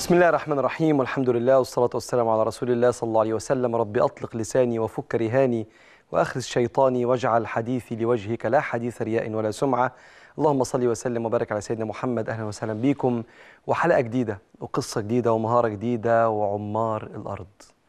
بسم الله الرحمن الرحيم والحمد لله والصلاة والسلام على رسول الله صلى الله عليه وسلم ربي أطلق لساني وفك رهاني وأخرج شيطاني واجعل حديثي لوجهك لا حديث رياء ولا سمعة اللهم صل وسلم وبارك على سيدنا محمد أهلا وسهلا بكم وحلقة جديدة وقصة جديدة ومهارة جديدة وعمار الأرض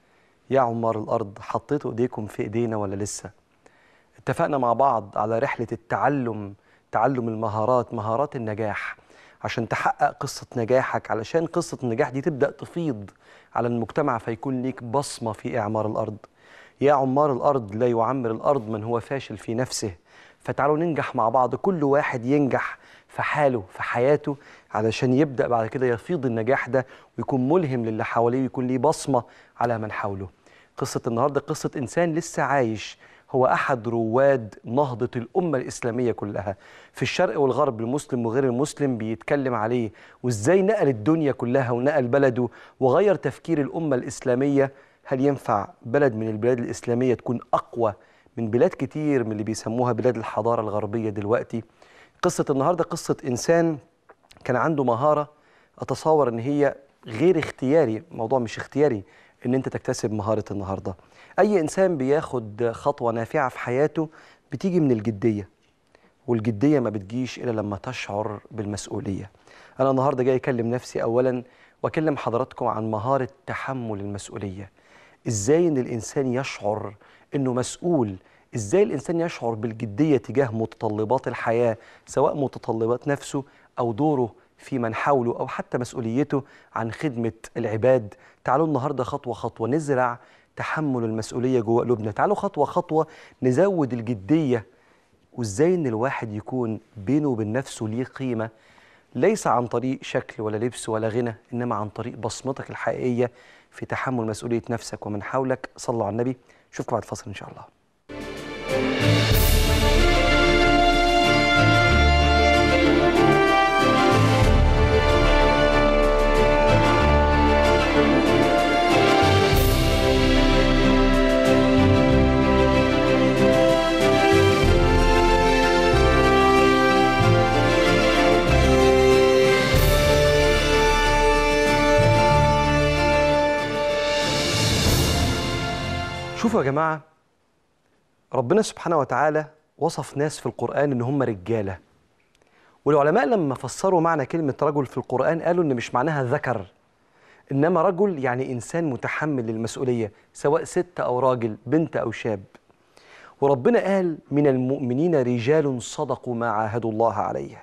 يا عمار الأرض حطيتوا إيديكم في إيدينا ولا لسه اتفقنا مع بعض على رحلة التعلم تعلم المهارات مهارات النجاح عشان تحقق قصة نجاحك علشان قصة النجاح دي تبدأ تفيض على المجتمع فيكون ليك بصمة في إعمار الأرض يا عمار الأرض لا يعمر الأرض من هو فاشل في نفسه فتعالوا ننجح مع بعض كل واحد ينجح في حاله في حياته علشان يبدأ بعد كده يفيض النجاح ده ويكون ملهم للي حواليه ويكون ليه بصمة على من حوله قصة النهاردة قصة إنسان لسه عايش هو أحد رواد نهضة الأمة الإسلامية كلها في الشرق والغرب المسلم وغير المسلم بيتكلم عليه وإزاي نقل الدنيا كلها ونقل بلده وغير تفكير الأمة الإسلامية هل ينفع بلد من البلاد الإسلامية تكون أقوى من بلاد كتير من اللي بيسموها بلاد الحضارة الغربية دلوقتي قصة النهاردة قصة إنسان كان عنده مهارة أتصور إن هي غير اختياري موضوع مش اختياري إن أنت تكتسب مهارة النهاردة أي إنسان بياخد خطوة نافعة في حياته بتيجي من الجدية والجدية ما بتجيش إلا لما تشعر بالمسؤولية أنا النهاردة جاي أكلم نفسي أولا وأكلم حضراتكم عن مهارة تحمل المسؤولية إزاي إن الإنسان يشعر إنه مسؤول إزاي الإنسان يشعر بالجدية تجاه متطلبات الحياة سواء متطلبات نفسه أو دوره في من حوله أو حتى مسؤوليته عن خدمة العباد تعالوا النهاردة خطوة خطوة نزرع تحمل المسؤولية جوه قلوبنا تعالوا خطوة خطوة نزود الجدية وازاي ان الواحد يكون بينه وبين نفسه ليه قيمة ليس عن طريق شكل ولا لبس ولا غنى انما عن طريق بصمتك الحقيقية في تحمل مسؤولية نفسك ومن حولك صلوا على النبي اشوفكم بعد الفاصل ان شاء الله شوفوا يا جماعة ربنا سبحانه وتعالى وصف ناس في القرآن إن هم رجالة والعلماء لما فسروا معنى كلمة رجل في القرآن قالوا إن مش معناها ذكر إنما رجل يعني إنسان متحمل للمسؤولية سواء ست أو راجل بنت أو شاب وربنا قال من المؤمنين رجال صدقوا ما عاهدوا الله عليه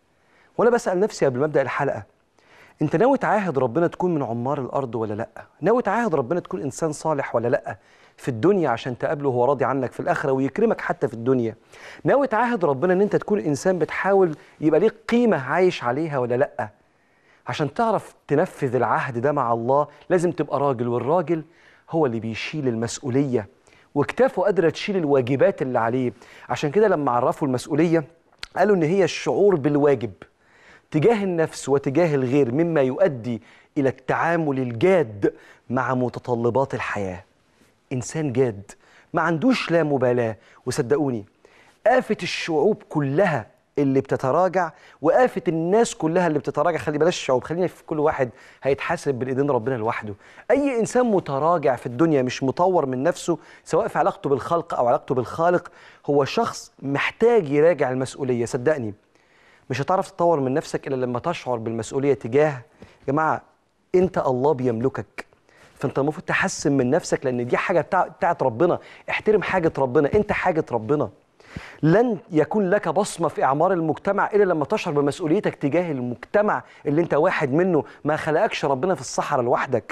وأنا بسأل نفسي قبل ما أبدأ الحلقة انت ناوي تعاهد ربنا تكون من عمار الارض ولا لا ناوي تعاهد ربنا تكون انسان صالح ولا لا في الدنيا عشان تقابله وهو راضي عنك في الاخره ويكرمك حتى في الدنيا ناوي تعاهد ربنا ان انت تكون انسان بتحاول يبقى ليك قيمه عايش عليها ولا لا عشان تعرف تنفذ العهد ده مع الله لازم تبقى راجل والراجل هو اللي بيشيل المسؤوليه وكتافه قادره تشيل الواجبات اللي عليه عشان كده لما عرفوا المسؤوليه قالوا ان هي الشعور بالواجب تجاه النفس وتجاه الغير مما يؤدي الى التعامل الجاد مع متطلبات الحياه انسان جاد ما عندوش لا مبالاه وصدقوني آفة الشعوب كلها اللي بتتراجع وآفة الناس كلها اللي بتتراجع خلي بلاش الشعوب خلينا في كل واحد هيتحاسب بالايدين ربنا لوحده اي انسان متراجع في الدنيا مش مطور من نفسه سواء في علاقته بالخلق او علاقته بالخالق هو شخص محتاج يراجع المسؤوليه صدقني مش هتعرف تطور من نفسك الا لما تشعر بالمسؤوليه تجاه يا جماعه انت الله بيملكك فانت المفروض تحسن من نفسك لان دي حاجه بتاع بتاعت ربنا احترم حاجه ربنا انت حاجه ربنا لن يكون لك بصمه في اعمار المجتمع الا لما تشعر بمسؤوليتك تجاه المجتمع اللي انت واحد منه ما خلقكش ربنا في الصحراء لوحدك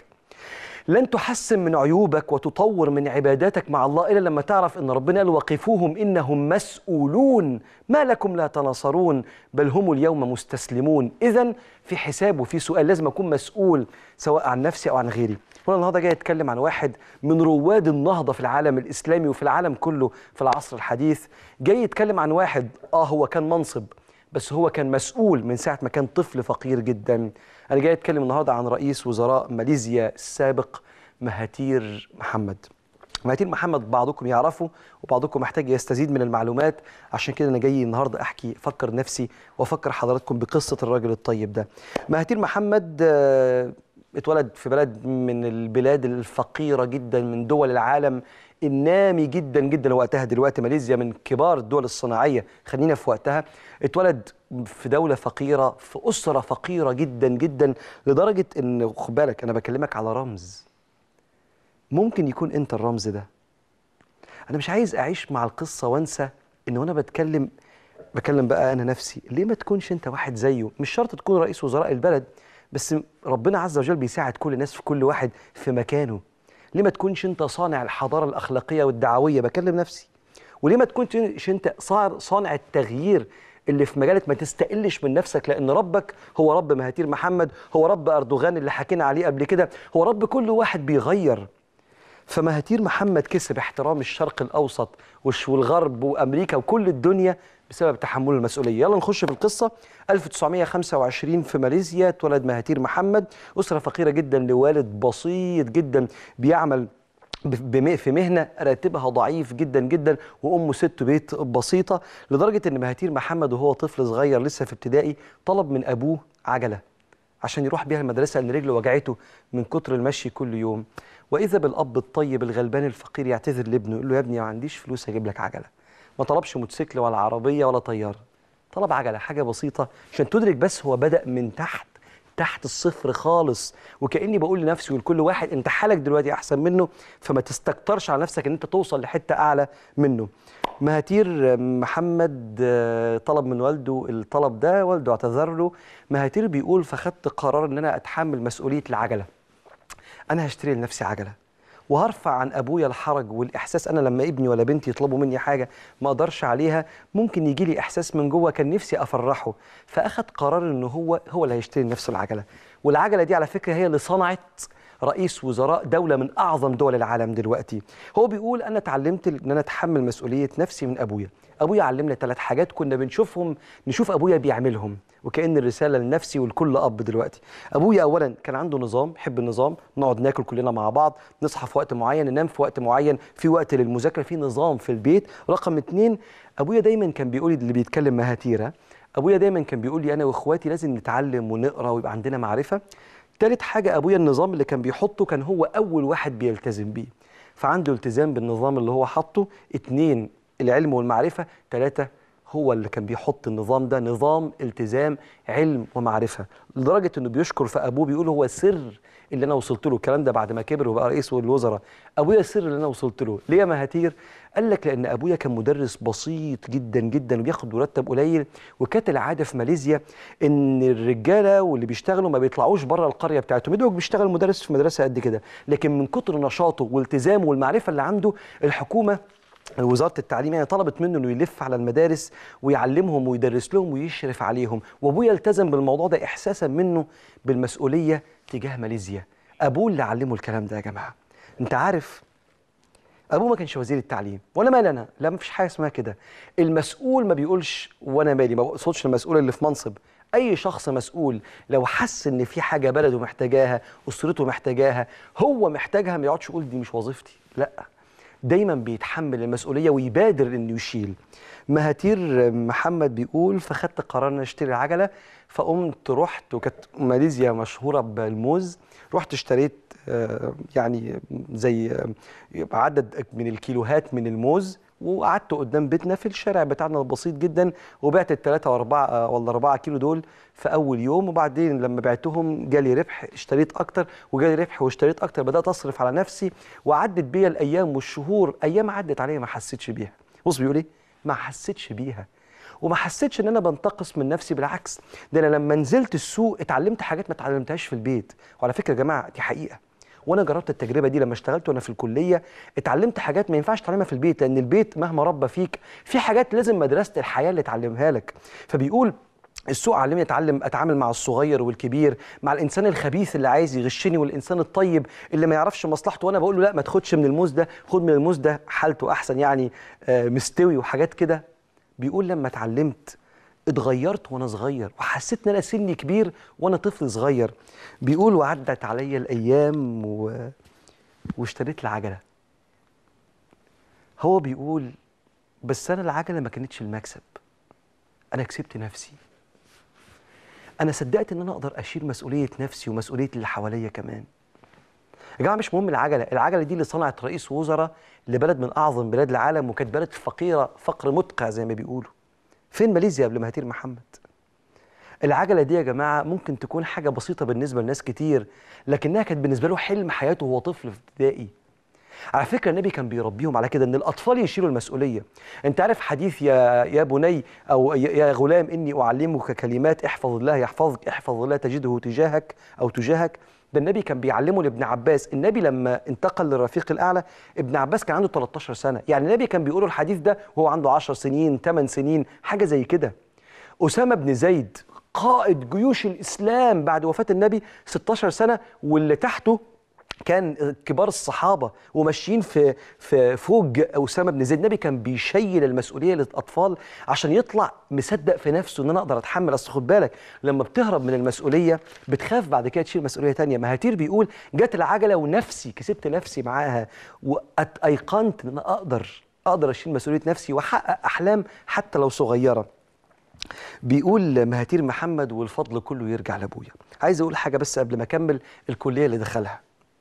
لن تحسن من عيوبك وتطور من عباداتك مع الله الا لما تعرف ان ربنا قال وقفوهم انهم مسؤولون ما لكم لا تناصرون بل هم اليوم مستسلمون اذا في حساب وفي سؤال لازم اكون مسؤول سواء عن نفسي او عن غيري وانا النهارده جاي اتكلم عن واحد من رواد النهضه في العالم الاسلامي وفي العالم كله في العصر الحديث جاي يتكلم عن واحد اه هو كان منصب بس هو كان مسؤول من ساعه ما كان طفل فقير جدا انا جاي اتكلم النهارده عن رئيس وزراء ماليزيا السابق مهاتير محمد مهاتير محمد بعضكم يعرفه وبعضكم محتاج يستزيد من المعلومات عشان كده انا جاي النهارده احكي افكر نفسي وافكر حضراتكم بقصه الراجل الطيب ده مهاتير محمد اتولد في بلد من البلاد الفقيره جدا من دول العالم النامي جدا جدا وقتها دلوقتي ماليزيا من كبار الدول الصناعيه خلينا في وقتها اتولد في دوله فقيره في اسره فقيره جدا جدا لدرجه ان خد بالك انا بكلمك على رمز ممكن يكون انت الرمز ده انا مش عايز اعيش مع القصه وانسى ان وانا بتكلم بكلم بقى انا نفسي ليه ما تكونش انت واحد زيه مش شرط تكون رئيس وزراء البلد بس ربنا عز وجل بيساعد كل الناس في كل واحد في مكانه ليه ما تكونش انت صانع الحضاره الاخلاقيه والدعويه بكلم نفسي وليه ما تكونش انت صار صانع التغيير اللي في مجالك ما تستقلش من نفسك لان ربك هو رب مهاتير محمد هو رب اردوغان اللي حكينا عليه قبل كده هو رب كل واحد بيغير فمهاتير محمد كسب احترام الشرق الاوسط والش- والغرب وامريكا وكل الدنيا بسبب تحمله المسؤوليه يلا نخش في القصه 1925 في ماليزيا اتولد مهاتير محمد اسره فقيره جدا لوالد بسيط جدا بيعمل ب- بم- في مهنه راتبها ضعيف جدا جدا وامه ست بيت بسيطه لدرجه ان مهاتير محمد وهو طفل صغير لسه في ابتدائي طلب من ابوه عجله عشان يروح بيها المدرسه لان رجله وجعته من كتر المشي كل يوم واذا بالاب الطيب الغلبان الفقير يعتذر لابنه يقول له يا ابني ما عنديش فلوس اجيب لك عجله ما طلبش موتوسيكل ولا عربيه ولا طياره طلب عجله حاجه بسيطه عشان تدرك بس هو بدا من تحت تحت الصفر خالص وكاني بقول لنفسي ولكل واحد انت حالك دلوقتي احسن منه فما تستكترش على نفسك ان انت توصل لحته اعلى منه مهاتير محمد آه، طلب من والده الطلب ده والده اعتذر له مهاتير بيقول فخدت قرار ان انا اتحمل مسؤوليه العجله انا هشتري لنفسي عجله وهرفع عن ابويا الحرج والاحساس انا لما ابني ولا بنتي يطلبوا مني حاجه ما اقدرش عليها ممكن يجي لي احساس من جوه كان نفسي افرحه فاخد قرار ان هو هو اللي هيشتري لنفسه العجله والعجله دي على فكره هي اللي صنعت رئيس وزراء دوله من اعظم دول العالم دلوقتي هو بيقول انا اتعلمت ان انا اتحمل مسؤوليه نفسي من ابويا ابويا علمنا ثلاث حاجات كنا بنشوفهم نشوف ابويا بيعملهم وكأن الرسالة لنفسي ولكل أب دلوقتي أبويا أولا كان عنده نظام يحب النظام نقعد ناكل كلنا مع بعض نصحى في وقت معين ننام في وقت معين في وقت للمذاكرة في نظام في البيت رقم اتنين أبويا دايما كان بيقول لي اللي بيتكلم مهاتيرة أبويا دايما كان بيقول لي أنا وإخواتي لازم نتعلم ونقرأ ويبقى عندنا معرفة تالت حاجة أبويا النظام اللي كان بيحطه كان هو أول واحد بيلتزم بيه فعنده التزام بالنظام اللي هو حاطه اتنين العلم والمعرفة تلاتة هو اللي كان بيحط النظام ده نظام التزام علم ومعرفة لدرجة انه بيشكر في ابوه بيقول هو سر اللي انا وصلت له الكلام ده بعد ما كبر وبقى رئيس الوزراء ابويا السر اللي انا وصلت له ليه يا مهاتير قال لك لان ابويا كان مدرس بسيط جدا جدا وبياخد مرتب قليل وكانت العاده في ماليزيا ان الرجاله واللي بيشتغلوا ما بيطلعوش بره القريه بتاعتهم يدوق بيشتغل مدرس في مدرسه قد كده لكن من كتر نشاطه والتزامه والمعرفه اللي عنده الحكومه وزاره التعليم يعني طلبت منه انه يلف على المدارس ويعلمهم ويدرس لهم ويشرف عليهم وابويا التزم بالموضوع ده احساسا منه بالمسؤوليه تجاه ماليزيا ابوه اللي علمه الكلام ده يا جماعه انت عارف ابوه ما كانش وزير التعليم وانا مالي انا لا ما فيش حاجه اسمها كده المسؤول ما بيقولش وانا مالي ما بقصدش المسؤول اللي في منصب اي شخص مسؤول لو حس ان في حاجه بلده محتاجاها اسرته محتاجاها هو محتاجها ما يقعدش يقول دي مش وظيفتي لا دايما بيتحمل المسؤوليه ويبادر انه يشيل مهاتير محمد بيقول فخدت قرار ان اشتري عجله فقمت رحت وكانت ماليزيا مشهوره بالموز رحت اشتريت آه، يعني زي آه، عدد من الكيلوهات من الموز وقعدت قدام بيتنا في الشارع بتاعنا البسيط جدا وبعت الثلاثة وأربعة آه، ولا أربعة كيلو دول في أول يوم وبعدين لما بعتهم جالي ربح اشتريت أكتر وجالي ربح واشتريت أكتر بدأت أصرف على نفسي وعدت بيا الأيام والشهور أيام عدت عليا ما حسيتش بيها بص بيقول إيه ما حسيتش بيها وما حسيتش ان انا بنتقص من نفسي بالعكس ده انا لما نزلت السوق اتعلمت حاجات ما اتعلمتهاش في البيت وعلى فكره يا جماعه دي حقيقه وانا جربت التجربه دي لما اشتغلت وانا في الكليه اتعلمت حاجات ما ينفعش تتعلمها في البيت لان البيت مهما ربى فيك في حاجات لازم مدرسه الحياه اللي تعلمها لك فبيقول السوق علمني اتعلم اتعامل مع الصغير والكبير مع الانسان الخبيث اللي عايز يغشني والانسان الطيب اللي ما يعرفش مصلحته وانا بقول له لا ما تاخدش من الموز ده خد من الموز ده حالته احسن يعني آه، مستوي وحاجات كده بيقول لما اتعلمت اتغيرت وانا صغير وحسيت ان انا سني كبير وانا طفل صغير بيقول وعدت عليا الايام و... واشتريت العجله هو بيقول بس انا العجله ما كانتش المكسب انا كسبت نفسي انا صدقت ان انا اقدر اشيل مسؤوليه نفسي ومسؤوليه اللي حواليا كمان يا جماعه مش مهم العجله العجله دي اللي صنعت رئيس وزراء لبلد من اعظم بلاد العالم وكانت بلد فقيره فقر مدقع زي ما بيقولوا فين ماليزيا قبل مهاتير محمد العجله دي يا جماعه ممكن تكون حاجه بسيطه بالنسبه لناس كتير لكنها كانت بالنسبه له حلم حياته وهو طفل في ابتدائي على فكره النبي كان بيربيهم على كده ان الاطفال يشيلوا المسؤوليه انت عارف حديث يا يا بني او يا يا غلام اني اعلمك كلمات احفظ الله يحفظك احفظ الله تجده تجاهك او تجاهك ده النبي كان بيعلمه لابن عباس النبي لما انتقل للرفيق الاعلى ابن عباس كان عنده 13 سنه يعني النبي كان بيقول الحديث ده وهو عنده 10 سنين 8 سنين حاجه زي كده أسامة بن زيد قائد جيوش الإسلام بعد وفاة النبي 16 سنة واللي تحته كان كبار الصحابة وماشيين في في فوج أسامة بن زيد النبي كان بيشيل المسؤولية للأطفال عشان يطلع مصدق في نفسه إن أنا أقدر أتحمل أصل خد بالك لما بتهرب من المسؤولية بتخاف بعد كده تشيل مسؤولية تانية مهاتير بيقول جت العجلة ونفسي كسبت نفسي معاها وأيقنت إن أنا أقدر أقدر أشيل مسؤولية نفسي وأحقق أحلام حتى لو صغيرة بيقول مهاتير محمد والفضل كله يرجع لابويا عايز اقول حاجه بس قبل ما اكمل الكليه اللي دخلها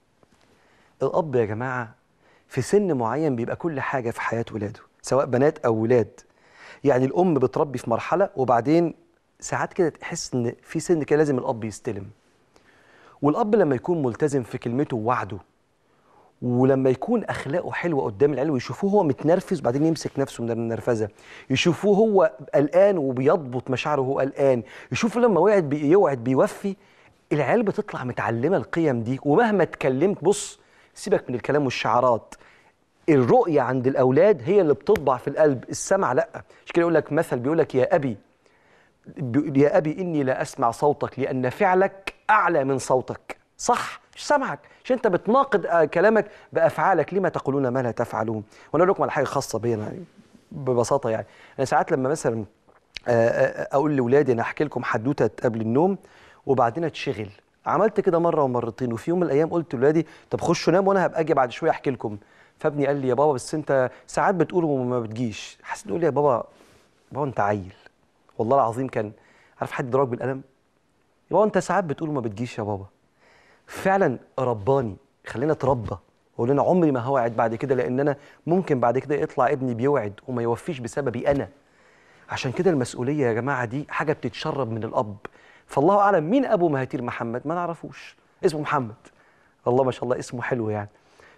الاب يا جماعه في سن معين بيبقى كل حاجه في حياه ولاده سواء بنات او ولاد يعني الام بتربي في مرحله وبعدين ساعات كده تحس ان في سن كده لازم الاب يستلم والاب لما يكون ملتزم في كلمته ووعده ولما يكون اخلاقه حلوه قدام العيال ويشوفوه هو متنرفز وبعدين يمسك نفسه من النرفزه يشوفوه هو قلقان وبيضبط مشاعره وهو قلقان يشوفوا لما وعد بيوعد بيوفي العيال بتطلع متعلمه القيم دي ومهما اتكلمت بص سيبك من الكلام والشعارات الرؤيه عند الاولاد هي اللي بتطبع في القلب السمع لا مش كده يقول لك مثل بيقول لك يا ابي بي- يا ابي اني لا اسمع صوتك لان فعلك اعلى من صوتك صح مش سامعك مش انت بتناقض آه، كلامك بافعالك لما تقولون ما لا تفعلون وانا اقول لكم على حاجه خاصه بيا أنا يعني ببساطه يعني انا ساعات لما مثلا آه، آه، اقول لاولادي انا احكي لكم حدوته قبل النوم وبعدين اتشغل عملت كده مره ومرتين وفي يوم من الايام قلت لاولادي طب خشوا ناموا وانا هبقى اجي بعد شويه احكي لكم فابني قال لي يا بابا بس انت ساعات بتقول وما بتجيش حسيت يقول لي يا بابا بابا انت عيل والله العظيم كان عارف حد ضربك بالقلم يا بابا انت ساعات بتقول وما بتجيش يا بابا فعلا رباني خلينا اتربى واقول انا عمري ما هوعد بعد كده لان انا ممكن بعد كده يطلع ابني بيوعد وما يوفيش بسببي انا عشان كده المسؤوليه يا جماعه دي حاجه بتتشرب من الاب فالله اعلم مين ابو مهاتير محمد ما نعرفوش اسمه محمد الله ما شاء الله اسمه حلو يعني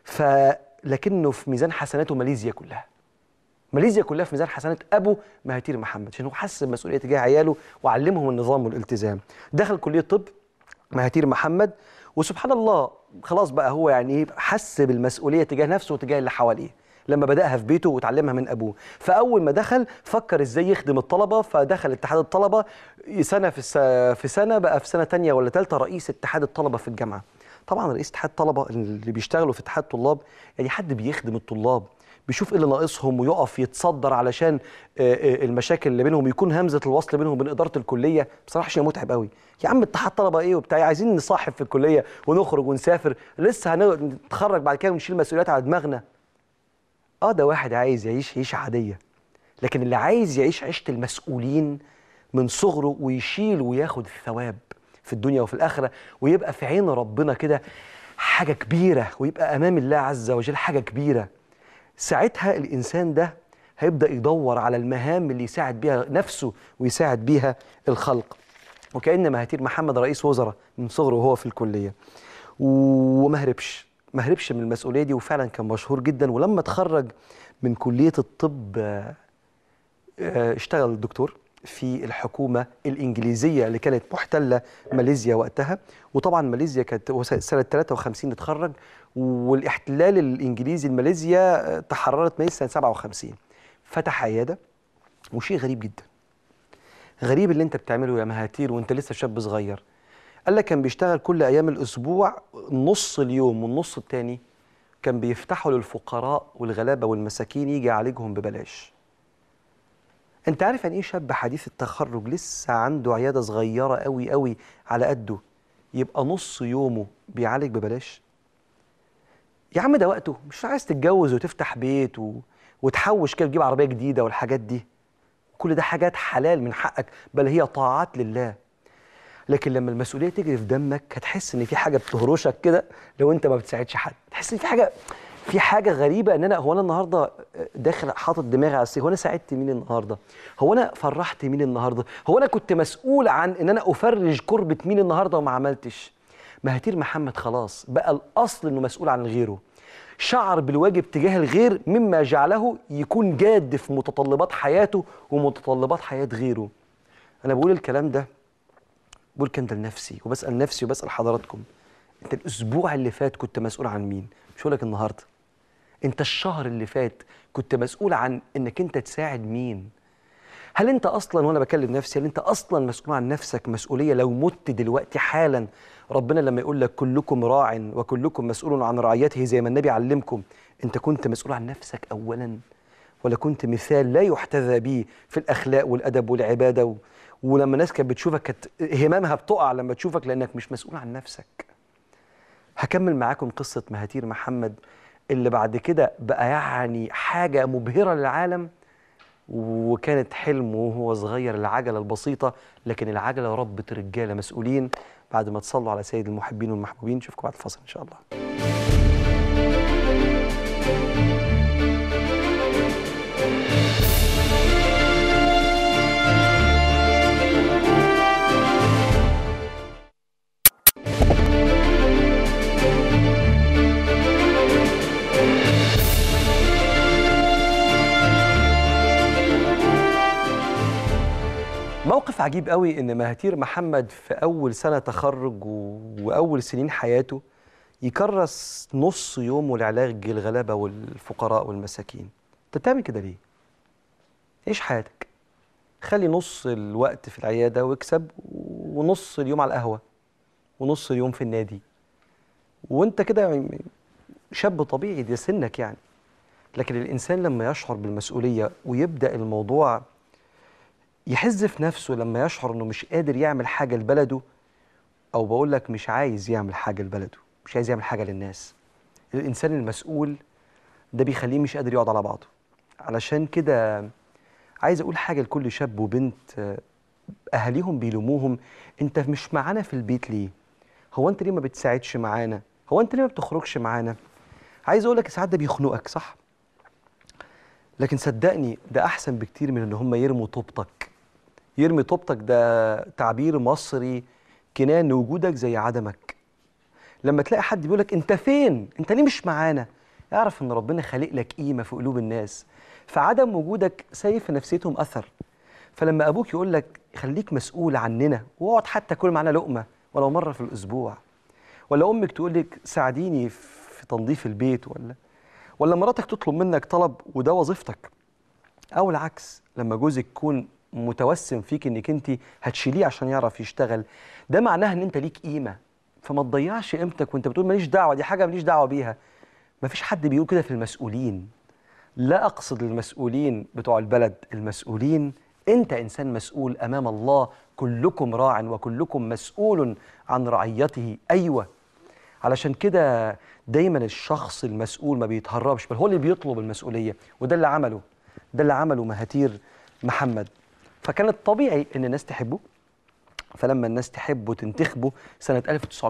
فلكنه في ميزان حسناته ماليزيا كلها ماليزيا كلها في ميزان حسنات ابو مهاتير محمد عشان هو حس بمسؤوليه تجاه عياله وعلمهم النظام والالتزام دخل كليه طب مهاتير محمد وسبحان الله خلاص بقى هو يعني ايه حس بالمسؤوليه تجاه نفسه وتجاه اللي حواليه لما بداها في بيته وتعلمها من ابوه فاول ما دخل فكر ازاي يخدم الطلبه فدخل اتحاد الطلبه سنه في الس... في سنه بقى في سنه تانية ولا ثالثه رئيس اتحاد الطلبه في الجامعه طبعا رئيس اتحاد الطلبه اللي بيشتغلوا في اتحاد الطلاب يعني حد بيخدم الطلاب بيشوف ايه اللي ناقصهم ويقف يتصدر علشان آه، آه، المشاكل اللي بينهم يكون همزه الوصل بينهم وبين اداره الكليه بصراحه شيء متعب قوي يا عم اتحاد طلبه ايه وبتاع عايزين نصاحب في الكليه ونخرج ونسافر لسه هنتخرج بعد كده ونشيل مسؤوليات على دماغنا اه ده واحد عايز يعيش عيشه عاديه لكن اللي عايز يعيش عيشه المسؤولين من صغره ويشيل وياخد الثواب في الدنيا وفي الاخره ويبقى في عين ربنا كده حاجه كبيره ويبقى امام الله عز وجل حاجه كبيره ساعتها الانسان ده هيبدا يدور على المهام اللي يساعد بيها نفسه ويساعد بيها الخلق وكان مهاتير محمد رئيس وزراء من صغره وهو في الكليه وما هربش ما هربش من المسؤوليه دي وفعلا كان مشهور جدا ولما اتخرج من كليه الطب آه، آه، اشتغل دكتور في الحكومة الإنجليزية اللي كانت محتلة ماليزيا وقتها وطبعا ماليزيا كانت هو سنة 53 اتخرج والاحتلال الإنجليزي لماليزيا آه، تحررت ماليزيا سنة 57 فتح عيادة وشيء غريب جدا غريب اللي انت بتعمله يا مهاتير وانت لسه شاب صغير قال لك كان بيشتغل كل ايام الاسبوع نص اليوم والنص التاني كان بيفتحوا للفقراء والغلابه والمساكين يجي يعالجهم ببلاش انت عارف يعني ايه شاب حديث التخرج لسه عنده عياده صغيره قوي قوي على قده يبقى نص يومه بيعالج ببلاش يا عم ده وقته مش عايز تتجوز وتفتح بيت و... وتحوش كده تجيب عربيه جديده والحاجات دي كل ده حاجات حلال من حقك بل هي طاعات لله لكن لما المسؤوليه تجري في دمك هتحس ان في حاجه بتهرشك كده لو انت ما بتساعدش حد تحس ان في حاجه في حاجه غريبه ان انا هو انا النهارده داخل حاطط دماغي على السي هو انا ساعدت مين النهارده هو انا فرحت مين النهارده هو انا كنت مسؤول عن ان انا افرج كربه مين النهارده وما عملتش مهاتير محمد خلاص بقى الاصل انه مسؤول عن غيره شعر بالواجب تجاه الغير مما جعله يكون جاد في متطلبات حياته ومتطلبات حياه غيره انا بقول الكلام ده بقول كان ده لنفسي وبسال نفسي وبسال حضراتكم انت الاسبوع اللي فات كنت مسؤول عن مين مش هقول لك النهارده انت الشهر اللي فات كنت مسؤول عن انك انت تساعد مين هل انت اصلا وانا بكلم نفسي هل انت اصلا مسؤول عن نفسك مسؤوليه لو مت دلوقتي حالا ربنا لما يقول لك كلكم راع وكلكم مسؤول عن رعيته زي ما النبي علمكم انت كنت مسؤول عن نفسك اولا ولا كنت مثال لا يحتذى به في الاخلاق والادب والعباده و... ولما الناس كانت بتشوفك كانت همامها بتقع لما تشوفك لانك مش مسؤول عن نفسك هكمل معاكم قصه مهاتير محمد اللي بعد كده بقى يعني حاجه مبهره للعالم وكانت حلمه وهو صغير العجله البسيطه لكن العجله ربت رجاله مسؤولين بعد ما تصلوا على سيد المحبين والمحبوبين نشوفكم بعد الفاصل ان شاء الله موقف عجيب قوي ان مهاتير محمد في اول سنه تخرج و... واول سنين حياته يكرس نص يومه لعلاج الغلابه والفقراء والمساكين انت بتعمل كده ليه عيش حياتك خلي نص الوقت في العياده واكسب ونص اليوم على القهوه ونص اليوم في النادي وانت كده شاب طبيعي ده سنك يعني لكن الانسان لما يشعر بالمسؤوليه ويبدا الموضوع يحز في نفسه لما يشعر انه مش قادر يعمل حاجه لبلده او بقول لك مش عايز يعمل حاجه لبلده مش عايز يعمل حاجه للناس الانسان المسؤول ده بيخليه مش قادر يقعد على بعضه علشان كده عايز اقول حاجه لكل شاب وبنت اهاليهم بيلوموهم انت مش معانا في البيت ليه هو انت ليه ما بتساعدش معانا هو انت ليه ما بتخرجش معانا عايز اقول لك ساعات ده بيخنقك صح لكن صدقني ده احسن بكتير من ان هم يرموا طوبتك يرمي طوبتك ده تعبير مصري كنان وجودك زي عدمك لما تلاقي حد بيقول لك انت فين انت ليه مش معانا اعرف ان ربنا خالق لك قيمه في قلوب الناس فعدم وجودك سايب في نفسيتهم اثر فلما ابوك يقول لك خليك مسؤول عننا واقعد حتى كل معانا لقمه ولو مره في الاسبوع ولا امك تقول لك ساعديني في تنظيف البيت ولا ولا مراتك تطلب منك طلب وده وظيفتك او العكس لما جوزك يكون متوسم فيك انك انت هتشيليه عشان يعرف يشتغل ده معناها ان انت ليك قيمه فما تضيعش قيمتك وانت بتقول ماليش دعوه دي حاجه ماليش دعوه بيها مفيش حد بيقول كده في المسؤولين لا اقصد المسؤولين بتوع البلد المسؤولين انت انسان مسؤول امام الله كلكم راع وكلكم مسؤول عن رعيته ايوه علشان كده دايما الشخص المسؤول ما بيتهربش بل هو اللي بيطلب المسؤوليه وده اللي عمله ده اللي عمله مهاتير محمد فكان الطبيعي ان الناس تحبه فلما الناس تحبه تنتخبه سنة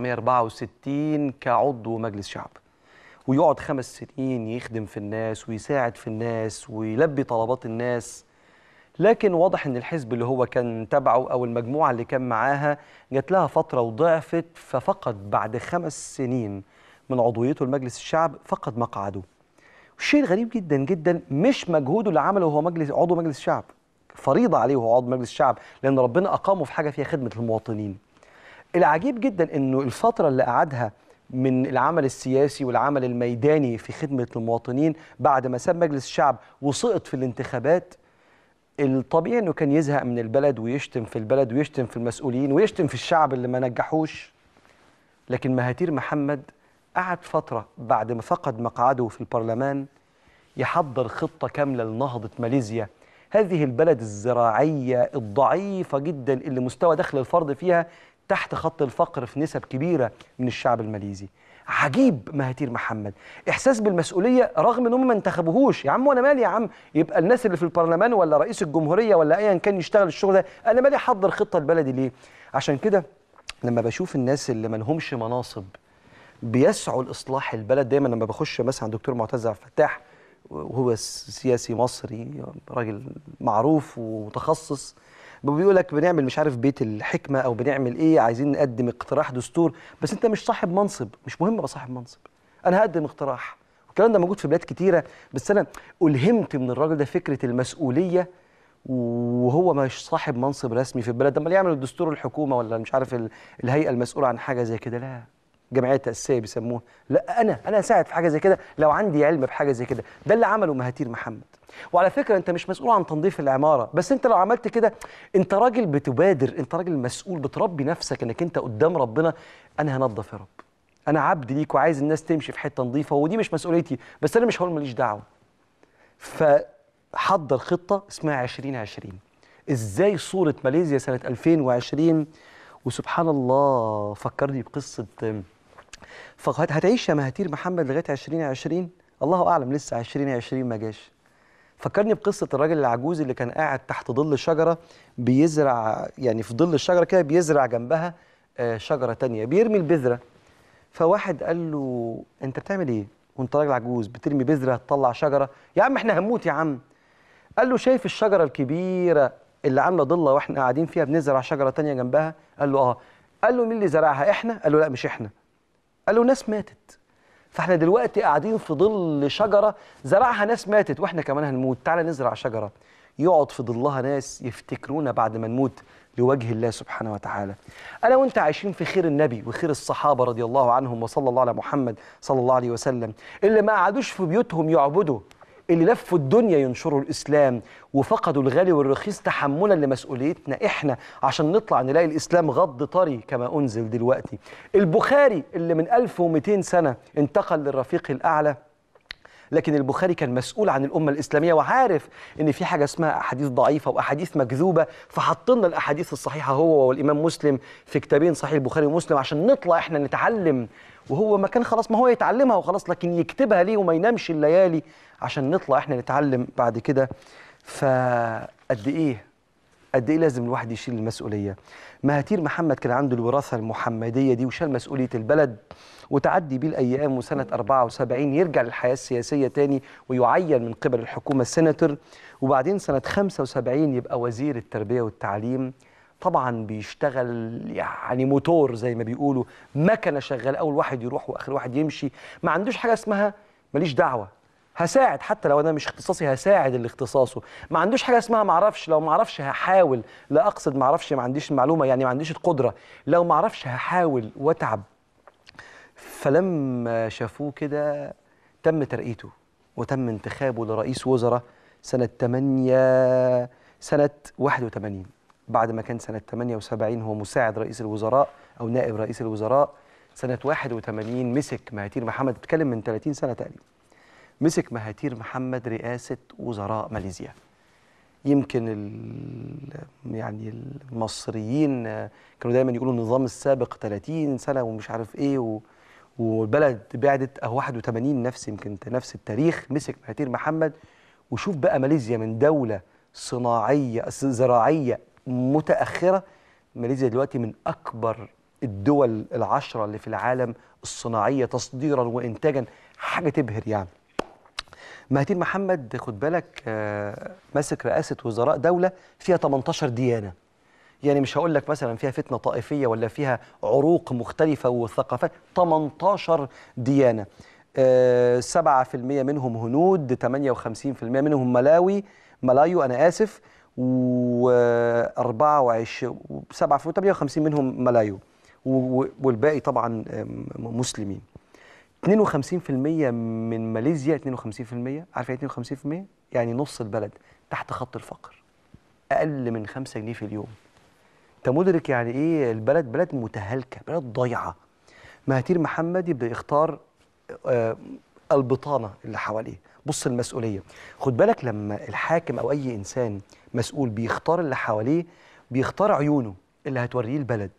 1964 كعضو مجلس شعب ويقعد خمس سنين يخدم في الناس ويساعد في الناس ويلبي طلبات الناس لكن واضح ان الحزب اللي هو كان تبعه او المجموعه اللي كان معاها جات لها فتره وضعفت ففقد بعد خمس سنين من عضويته لمجلس الشعب فقد مقعده. الشيء الغريب جدا جدا مش مجهوده اللي عمله وهو مجلس عضو مجلس الشعب فريضه عليه وهو عضو مجلس الشعب لان ربنا اقامه في حاجه فيها خدمه المواطنين. العجيب جدا انه الفتره اللي قعدها من العمل السياسي والعمل الميداني في خدمه المواطنين بعد ما ساب مجلس الشعب وسقط في الانتخابات الطبيعي انه كان يزهق من البلد ويشتم في البلد ويشتم في المسؤولين ويشتم في الشعب اللي ما نجحوش لكن مهاتير محمد قعد فترة بعد ما فقد مقعده في البرلمان يحضر خطة كاملة لنهضة ماليزيا هذه البلد الزراعية الضعيفة جدا اللي مستوى دخل الفرد فيها تحت خط الفقر في نسب كبيرة من الشعب الماليزي عجيب مهاتير محمد احساس بالمسؤوليه رغم ان هم ما انتخبوهوش يا عم وانا مالي يا عم يبقى الناس اللي في البرلمان ولا رئيس الجمهوريه ولا ايا كان يشتغل الشغل ده انا مالي احضر خطه لبلدي ليه عشان كده لما بشوف الناس اللي ما لهمش مناصب بيسعوا لاصلاح البلد دايما لما بخش مثلا عند دكتور معتز عبد الفتاح وهو س- سياسي مصري راجل معروف ومتخصص بيقول لك بنعمل مش عارف بيت الحكمه او بنعمل ايه عايزين نقدم اقتراح دستور بس انت مش صاحب منصب مش مهم ابقى صاحب منصب انا هقدم اقتراح والكلام ده موجود في بلاد كتيره بس انا الهمت من الراجل ده فكره المسؤوليه وهو مش صاحب منصب رسمي في البلد امال يعمل الدستور الحكومه ولا مش عارف ال- الهيئه المسؤوله عن حاجه زي كده لا جمعيه تاسيسيه بيسموها لا انا انا اساعد في حاجه زي كده لو عندي علم بحاجه زي كده ده اللي عمله مهاتير محمد وعلى فكره انت مش مسؤول عن تنظيف العماره بس انت لو عملت كده انت راجل بتبادر انت راجل مسؤول بتربي نفسك انك انت قدام ربنا انا هنظف يا رب انا عبد ليك وعايز الناس تمشي في حته نظيفه ودي مش مسؤوليتي بس انا مش هقول ماليش دعوه فحضر خطه اسمها 2020 ازاي صوره ماليزيا سنه 2020 وسبحان الله فكرني بقصه فهتعيش يا مهاتير محمد لغايه 2020 الله اعلم لسه 2020 ما جاش فكرني بقصه الراجل العجوز اللي كان قاعد تحت ظل شجره بيزرع يعني في ظل الشجره كده بيزرع جنبها آه، شجره تانية بيرمي البذره فواحد قال له انت بتعمل ايه وانت راجل عجوز بترمي بذره تطلع شجره يا عم احنا هنموت يا عم قال له شايف الشجره الكبيره اللي عامله ضله واحنا قاعدين فيها بنزرع شجره تانية جنبها قال له اه قال له مين اللي زرعها احنا قال له لا مش احنا قال له ناس ماتت فاحنا دلوقتي قاعدين في ظل شجره زرعها ناس ماتت واحنا كمان هنموت تعالى نزرع شجره يقعد في ظلها ناس يفتكرونا بعد ما نموت لوجه الله سبحانه وتعالى انا وانت عايشين في خير النبي وخير الصحابه رضي الله عنهم وصلى الله على محمد صلى الله عليه وسلم اللي ما قعدوش في بيوتهم يعبدوا اللي لفوا الدنيا ينشروا الاسلام وفقدوا الغالي والرخيص تحملا لمسؤوليتنا احنا عشان نطلع نلاقي الاسلام غض طري كما انزل دلوقتي البخاري اللي من 1200 سنه انتقل للرفيق الاعلى لكن البخاري كان مسؤول عن الامه الاسلاميه وعارف ان في حاجه اسمها احاديث ضعيفه واحاديث مكذوبه فحط لنا الاحاديث الصحيحه هو والامام مسلم في كتابين صحيح البخاري ومسلم عشان نطلع احنا نتعلم وهو ما كان خلاص ما هو يتعلمها وخلاص لكن يكتبها ليه وما ينامش الليالي عشان نطلع احنا نتعلم بعد كده فقد ايه قد ايه لازم الواحد يشيل المسؤوليه مهاتير محمد كان عنده الوراثه المحمديه دي وشال مسؤوليه البلد وتعدي بيه الايام وسنه 74 يرجع للحياه السياسيه تاني ويعين من قبل الحكومه السيناتور وبعدين سنه 75 يبقى وزير التربيه والتعليم طبعا بيشتغل يعني موتور زي ما بيقولوا مكنه شغال اول واحد يروح واخر واحد يمشي ما عندوش حاجه اسمها ماليش دعوه هساعد حتى لو انا مش اختصاصي هساعد اللي اختصاصه ما عندوش حاجه اسمها ما اعرفش لو ما اعرفش هحاول لا اقصد ما اعرفش ما عنديش المعلومه يعني ما عنديش القدره لو ما اعرفش هحاول واتعب فلما شافوه كده تم ترقيته وتم انتخابه لرئيس وزراء سنة 8 سنة 81 بعد ما كان سنة 78 هو مساعد رئيس الوزراء أو نائب رئيس الوزراء سنة 81 مسك مهاتير محمد بتكلم من 30 سنة تقريبا مسك مهاتير محمد رئاسة وزراء ماليزيا يمكن ال- يعني المصريين آه، كانوا دايما يقولوا النظام السابق 30 سنة ومش عارف ايه و والبلد بعدت أهو 81 نفس يمكن نفس التاريخ مسك مهاتير محمد وشوف بقى ماليزيا من دولة صناعية زراعية متأخرة ماليزيا دلوقتي من أكبر الدول العشرة اللي في العالم الصناعية تصديرا وإنتاجا حاجة تبهر يعني مهاتير محمد خد بالك آه، ماسك رئاسة وزراء دولة فيها 18 ديانة يعني مش هقول لك مثلا فيها فتنة طائفية ولا فيها عروق مختلفة وثقافات 18 ديانة آه، 7% منهم هنود 58% منهم ملاوي ملايو أنا آسف و 24 7 58 منهم ملايو و- و- والباقي طبعا آم، مسلمين 52% من ماليزيا 52% عارف ايه 52% يعني نص البلد تحت خط الفقر اقل من 5 جنيه في اليوم انت مدرك يعني ايه البلد بلد متهالكه بلد ضايعه مهاتير محمد يبدا يختار آه، البطانه اللي حواليه بص المسؤوليه خد بالك لما الحاكم او اي انسان مسؤول بيختار اللي حواليه بيختار عيونه اللي هتوريه البلد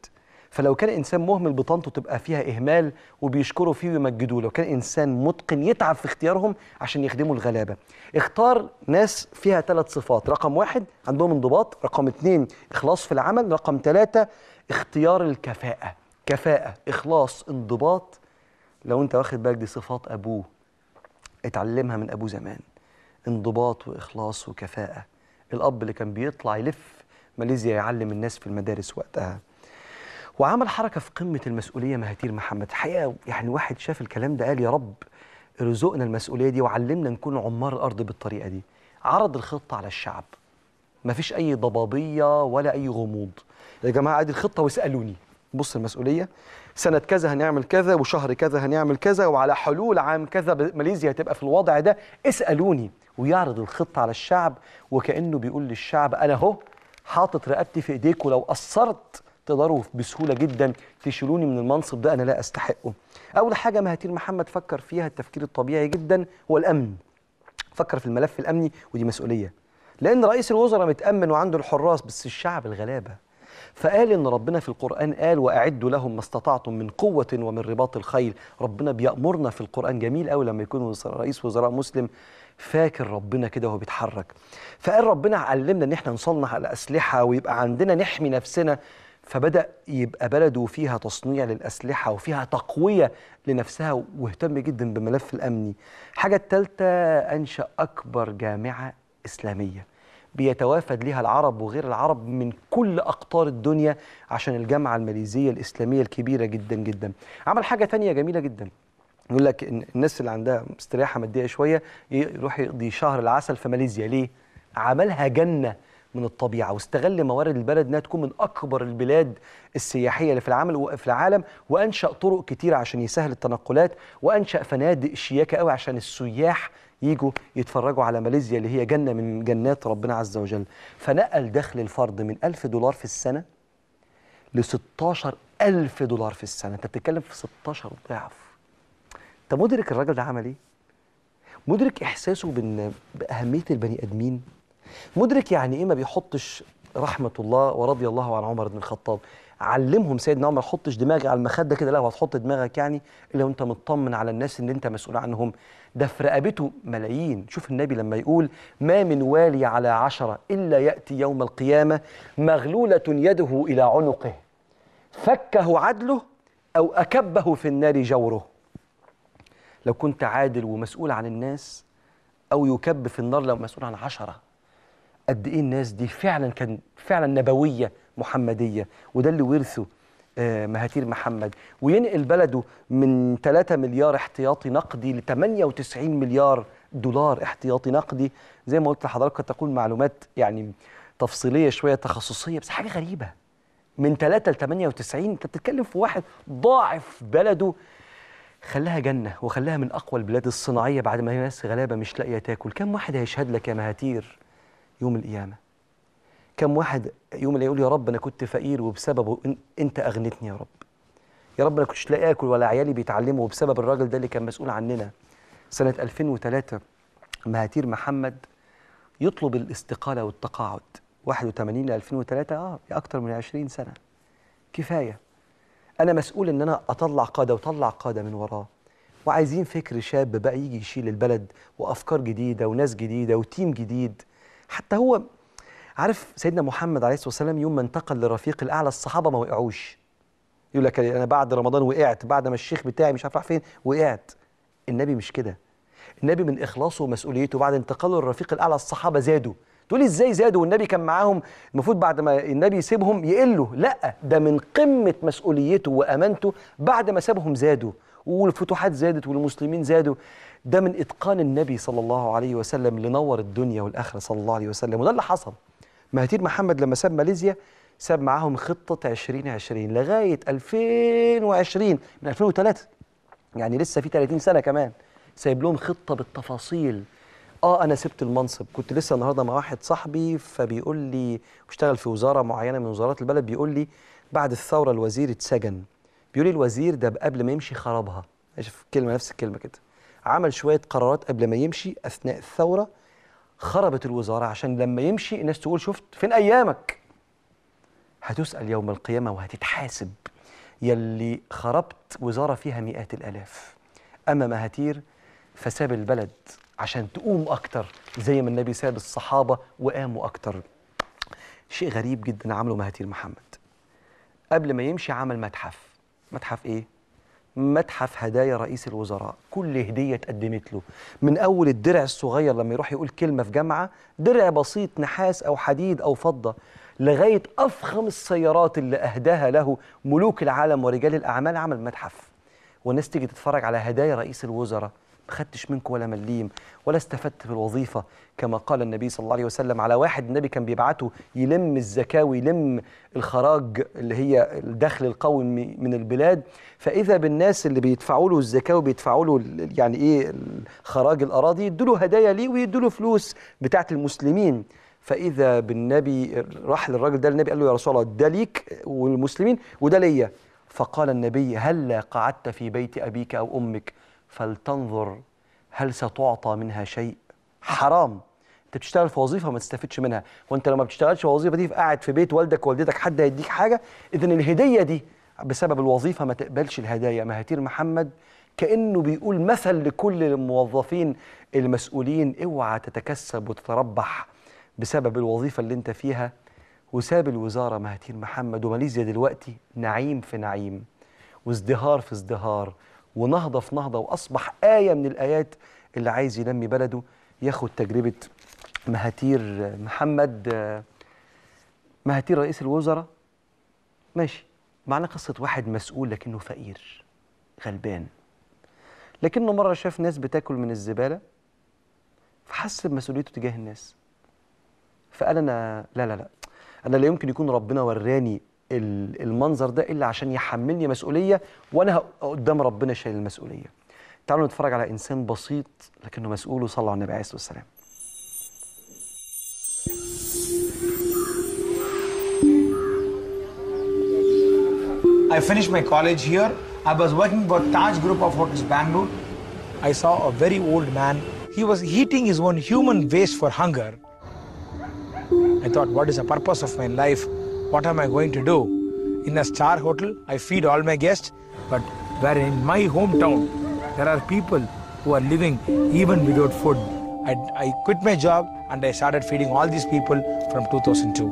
فلو كان انسان مهمل بطانته تبقى فيها اهمال وبيشكروا فيه ويمجدوه لو كان انسان متقن يتعب في اختيارهم عشان يخدموا الغلابه اختار ناس فيها ثلاث صفات رقم واحد عندهم انضباط رقم اثنين اخلاص في العمل رقم ثلاثة اختيار الكفاءه كفاءه اخلاص انضباط لو انت واخد بالك دي صفات ابوه اتعلمها من ابوه زمان انضباط واخلاص وكفاءه الاب اللي كان بيطلع يلف ماليزيا يعلم الناس في المدارس وقتها وعمل حركه في قمه المسؤوليه مهاتير محمد الحقيقه يعني واحد شاف الكلام ده قال يا رب ارزقنا المسؤوليه دي وعلمنا نكون عمار الارض بالطريقه دي عرض الخطه على الشعب ما فيش اي ضبابيه ولا اي غموض يا جماعه ادي الخطه واسالوني بص المسؤوليه سنه كذا هنعمل كذا وشهر كذا هنعمل كذا وعلى حلول عام كذا ب- ماليزيا هتبقى في الوضع ده اسالوني ويعرض الخطه على الشعب وكانه بيقول للشعب انا اهو حاطط رقبتي في ايديكم لو قصرت تقدروا بسهوله جدا تشيلوني من المنصب ده انا لا استحقه. اول حاجه مهاتير محمد فكر فيها التفكير الطبيعي جدا هو الامن. فكر في الملف الامني ودي مسؤوليه. لان رئيس الوزراء متامن وعنده الحراس بس الشعب الغلابه. فقال ان ربنا في القران قال واعدوا لهم ما استطعتم من قوه ومن رباط الخيل ربنا بيامرنا في القران جميل قوي لما يكون وز- رئيس وزراء مسلم فاكر ربنا كده وهو بيتحرك فقال ربنا علمنا ان احنا نصنع الاسلحه ويبقى عندنا نحمي نفسنا فبدا يبقى بلده فيها تصنيع للاسلحه وفيها تقويه لنفسها واهتم جدا بالملف الامني الحاجه الثالثه انشا اكبر جامعه اسلاميه بيتوافد ليها العرب وغير العرب من كل أقطار الدنيا عشان الجامعة الماليزية الإسلامية الكبيرة جدا جدا عمل حاجة تانية جميلة جدا يقول لك إن الناس اللي عندها استريحة مادية شوية يروح يقضي شهر العسل في ماليزيا ليه؟ عملها جنة من الطبيعة واستغل موارد البلد انها تكون من أكبر البلاد السياحية اللي في العالم في العالم وأنشأ طرق كتيرة عشان يسهل التنقلات وأنشأ فنادق شياكة قوي عشان السياح يجوا يتفرجوا على ماليزيا اللي هي جنة من جنات ربنا عز وجل فنقل دخل الفرد من ألف دولار في السنة ل 16 ألف دولار في السنة أنت بتتكلم في 16 ضعف أنت مدرك الراجل ده عمل إيه؟ مدرك إحساسه بأن بأهمية البني آدمين مدرك يعني إيه ما بيحطش رحمة الله ورضي الله عن عمر بن الخطاب علمهم سيدنا عمر حطش دماغي على المخدة كده لا هتحط دماغك يعني إلا وأنت مطمن على الناس اللي أنت مسؤول عنهم ده في رقبته ملايين شوف النبي لما يقول ما من والي على عشرة إلا يأتي يوم القيامة مغلولة يده إلى عنقه فكه عدله أو أكبه في النار جوره لو كنت عادل ومسؤول عن الناس أو يكب في النار لو مسؤول عن عشرة قد إيه الناس دي فعلا كان فعلا نبوية محمدية وده اللي ورثه آه، مهاتير محمد وينقل بلده من 3 مليار احتياطي نقدي ل 98 مليار دولار احتياطي نقدي زي ما قلت لحضرتك قد تكون معلومات يعني تفصيلية شوية تخصصية بس حاجة غريبة من 3 ل 98 انت بتتكلم في واحد ضاعف بلده خلاها جنة وخلاها من أقوى البلاد الصناعية بعد ما هي ناس غلابة مش لاقية تاكل كم واحد هيشهد لك يا مهاتير يوم القيامة كم واحد يوم اللي يقول يا رب أنا كنت فقير وبسببه إن- أنت أغنتني يا رب يا رب أنا كنتش لاقي آكل ولا عيالي بيتعلموا وبسبب الراجل ده اللي كان مسؤول عننا سنة 2003 مهاتير محمد يطلب الاستقالة والتقاعد 81 ل 2003 اه أكتر من 20 سنة كفاية انا مسؤول ان انا اطلع قاده واطلع قاده من وراه وعايزين فكر شاب بقى يجي يشيل البلد وافكار جديده وناس جديده وتيم جديد حتى هو عارف سيدنا محمد عليه الصلاه والسلام يوم ما انتقل للرفيق الاعلى الصحابه ما وقعوش يقول لك انا بعد رمضان وقعت بعد ما الشيخ بتاعي مش عارف راح فين وقعت النبي مش كده النبي من اخلاصه ومسؤوليته بعد انتقاله للرفيق الاعلى الصحابه زادوا تقول ازاي زادوا والنبي كان معاهم المفروض بعد ما النبي يسيبهم يقلوا لا ده من قمه مسؤوليته وامانته بعد ما سابهم زادوا والفتوحات زادت والمسلمين زادوا ده من اتقان النبي صلى الله عليه وسلم لنور الدنيا والاخره صلى الله عليه وسلم وده اللي حصل مهاتير محمد لما ساب ماليزيا ساب معاهم خطه 2020 لغايه 2020 من 2003 يعني لسه في 30 سنه كمان سايب لهم خطه بالتفاصيل اه انا سبت المنصب كنت لسه النهارده مع واحد صاحبي فبيقول لي بيشتغل في وزاره معينه من وزارات البلد بيقول لي بعد الثوره الوزير اتسجن بيقول لي الوزير ده قبل ما يمشي خربها شوف كلمه نفس الكلمه كده عمل شويه قرارات قبل ما يمشي اثناء الثوره خربت الوزاره عشان لما يمشي الناس تقول شفت فين ايامك هتسال يوم القيامه وهتتحاسب يلي خربت وزارة فيها مئات الآلاف أما مهاتير فساب البلد عشان تقوم أكتر زي ما النبي ساب الصحابة وقاموا أكتر شيء غريب جدا عمله مهاتير محمد قبل ما يمشي عمل متحف متحف ايه متحف هدايا رئيس الوزراء كل هديه اتقدمت له من اول الدرع الصغير لما يروح يقول كلمه في جامعه درع بسيط نحاس او حديد او فضه لغايه افخم السيارات اللي اهداها له ملوك العالم ورجال الاعمال عمل متحف والناس تيجي تتفرج على هدايا رئيس الوزراء ما خدتش منكم ولا مليم ولا استفدت في الوظيفه كما قال النبي صلى الله عليه وسلم على واحد النبي كان بيبعته يلم الزكاه ويلم الخراج اللي هي الدخل القومي من البلاد فاذا بالناس اللي بيدفعوا له الزكاه وبيدفعوا له ال- يعني ايه خراج الاراضي يدوا له هدايا ليه ويدوا له فلوس بتاعه المسلمين فاذا بالنبي راح للراجل ده النبي قال له يا رسول الله ده ليك والمسلمين وده ليا فقال النبي هلا قعدت في بيت ابيك او امك فلتنظر هل ستعطى منها شيء حرام انت بتشتغل في وظيفه ما تستفدش منها وانت لو ما بتشتغلش في الوظيفه دي قاعد في بيت والدك ووالدتك حد هيديك حاجه اذا الهديه دي بسبب الوظيفه ما تقبلش الهدايا مهاتير محمد كانه بيقول مثل لكل الموظفين المسؤولين اوعى تتكسب وتتربح بسبب الوظيفه اللي انت فيها وساب الوزاره مهاتير محمد وماليزيا دلوقتي نعيم في نعيم وازدهار في ازدهار ونهضه في نهضه واصبح ايه من الايات اللي عايز ينمي بلده ياخد تجربه مهاتير محمد آه، مهاتير رئيس الوزراء ماشي معنا قصه واحد مسؤول لكنه فقير غلبان لكنه مره شاف ناس بتاكل من الزباله فحس بمسؤوليته تجاه الناس فقال انا لا لا لا انا لا يمكن يكون ربنا وراني ال- المنظر ده الا عشان يحملني مسؤوليه وانا ه- قدام ربنا شايل المسؤوليه تعالوا نتفرج على انسان بسيط لكنه مسؤول وصلى على النبي عليه الصلاه والسلام I finished my college here. I was working for Taj Group of Hotels Bangalore. I saw a very old man. He was eating his own human waste for hunger. I thought, what is the purpose of my life? What am I going to do? In a star hotel, I feed all my guests, but where in my hometown, there are people who are living even without food. I, I quit my job and I started feeding all these people from 2002.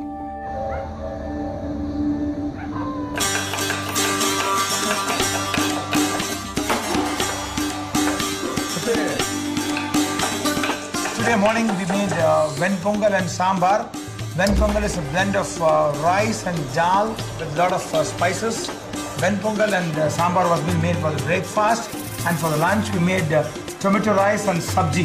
Today morning we made uh, ven pongal and sambar. Ven pongal is a blend of uh, rice and dal with a lot of uh, spices. Ven pongal and uh, sambar was being made for the breakfast, and for the lunch we made uh, tomato rice and sabji.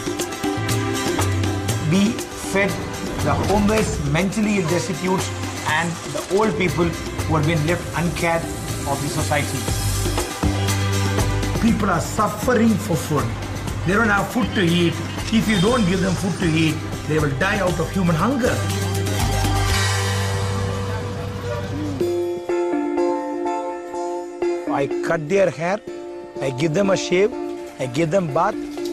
We fed the homeless, mentally ill destitute, and the old people who have been left uncared of the society people are suffering for food. They don't have food to eat. If you don't give them food to eat, they will die out of human hunger. I cut their hair, I give them a shave, I give them bath.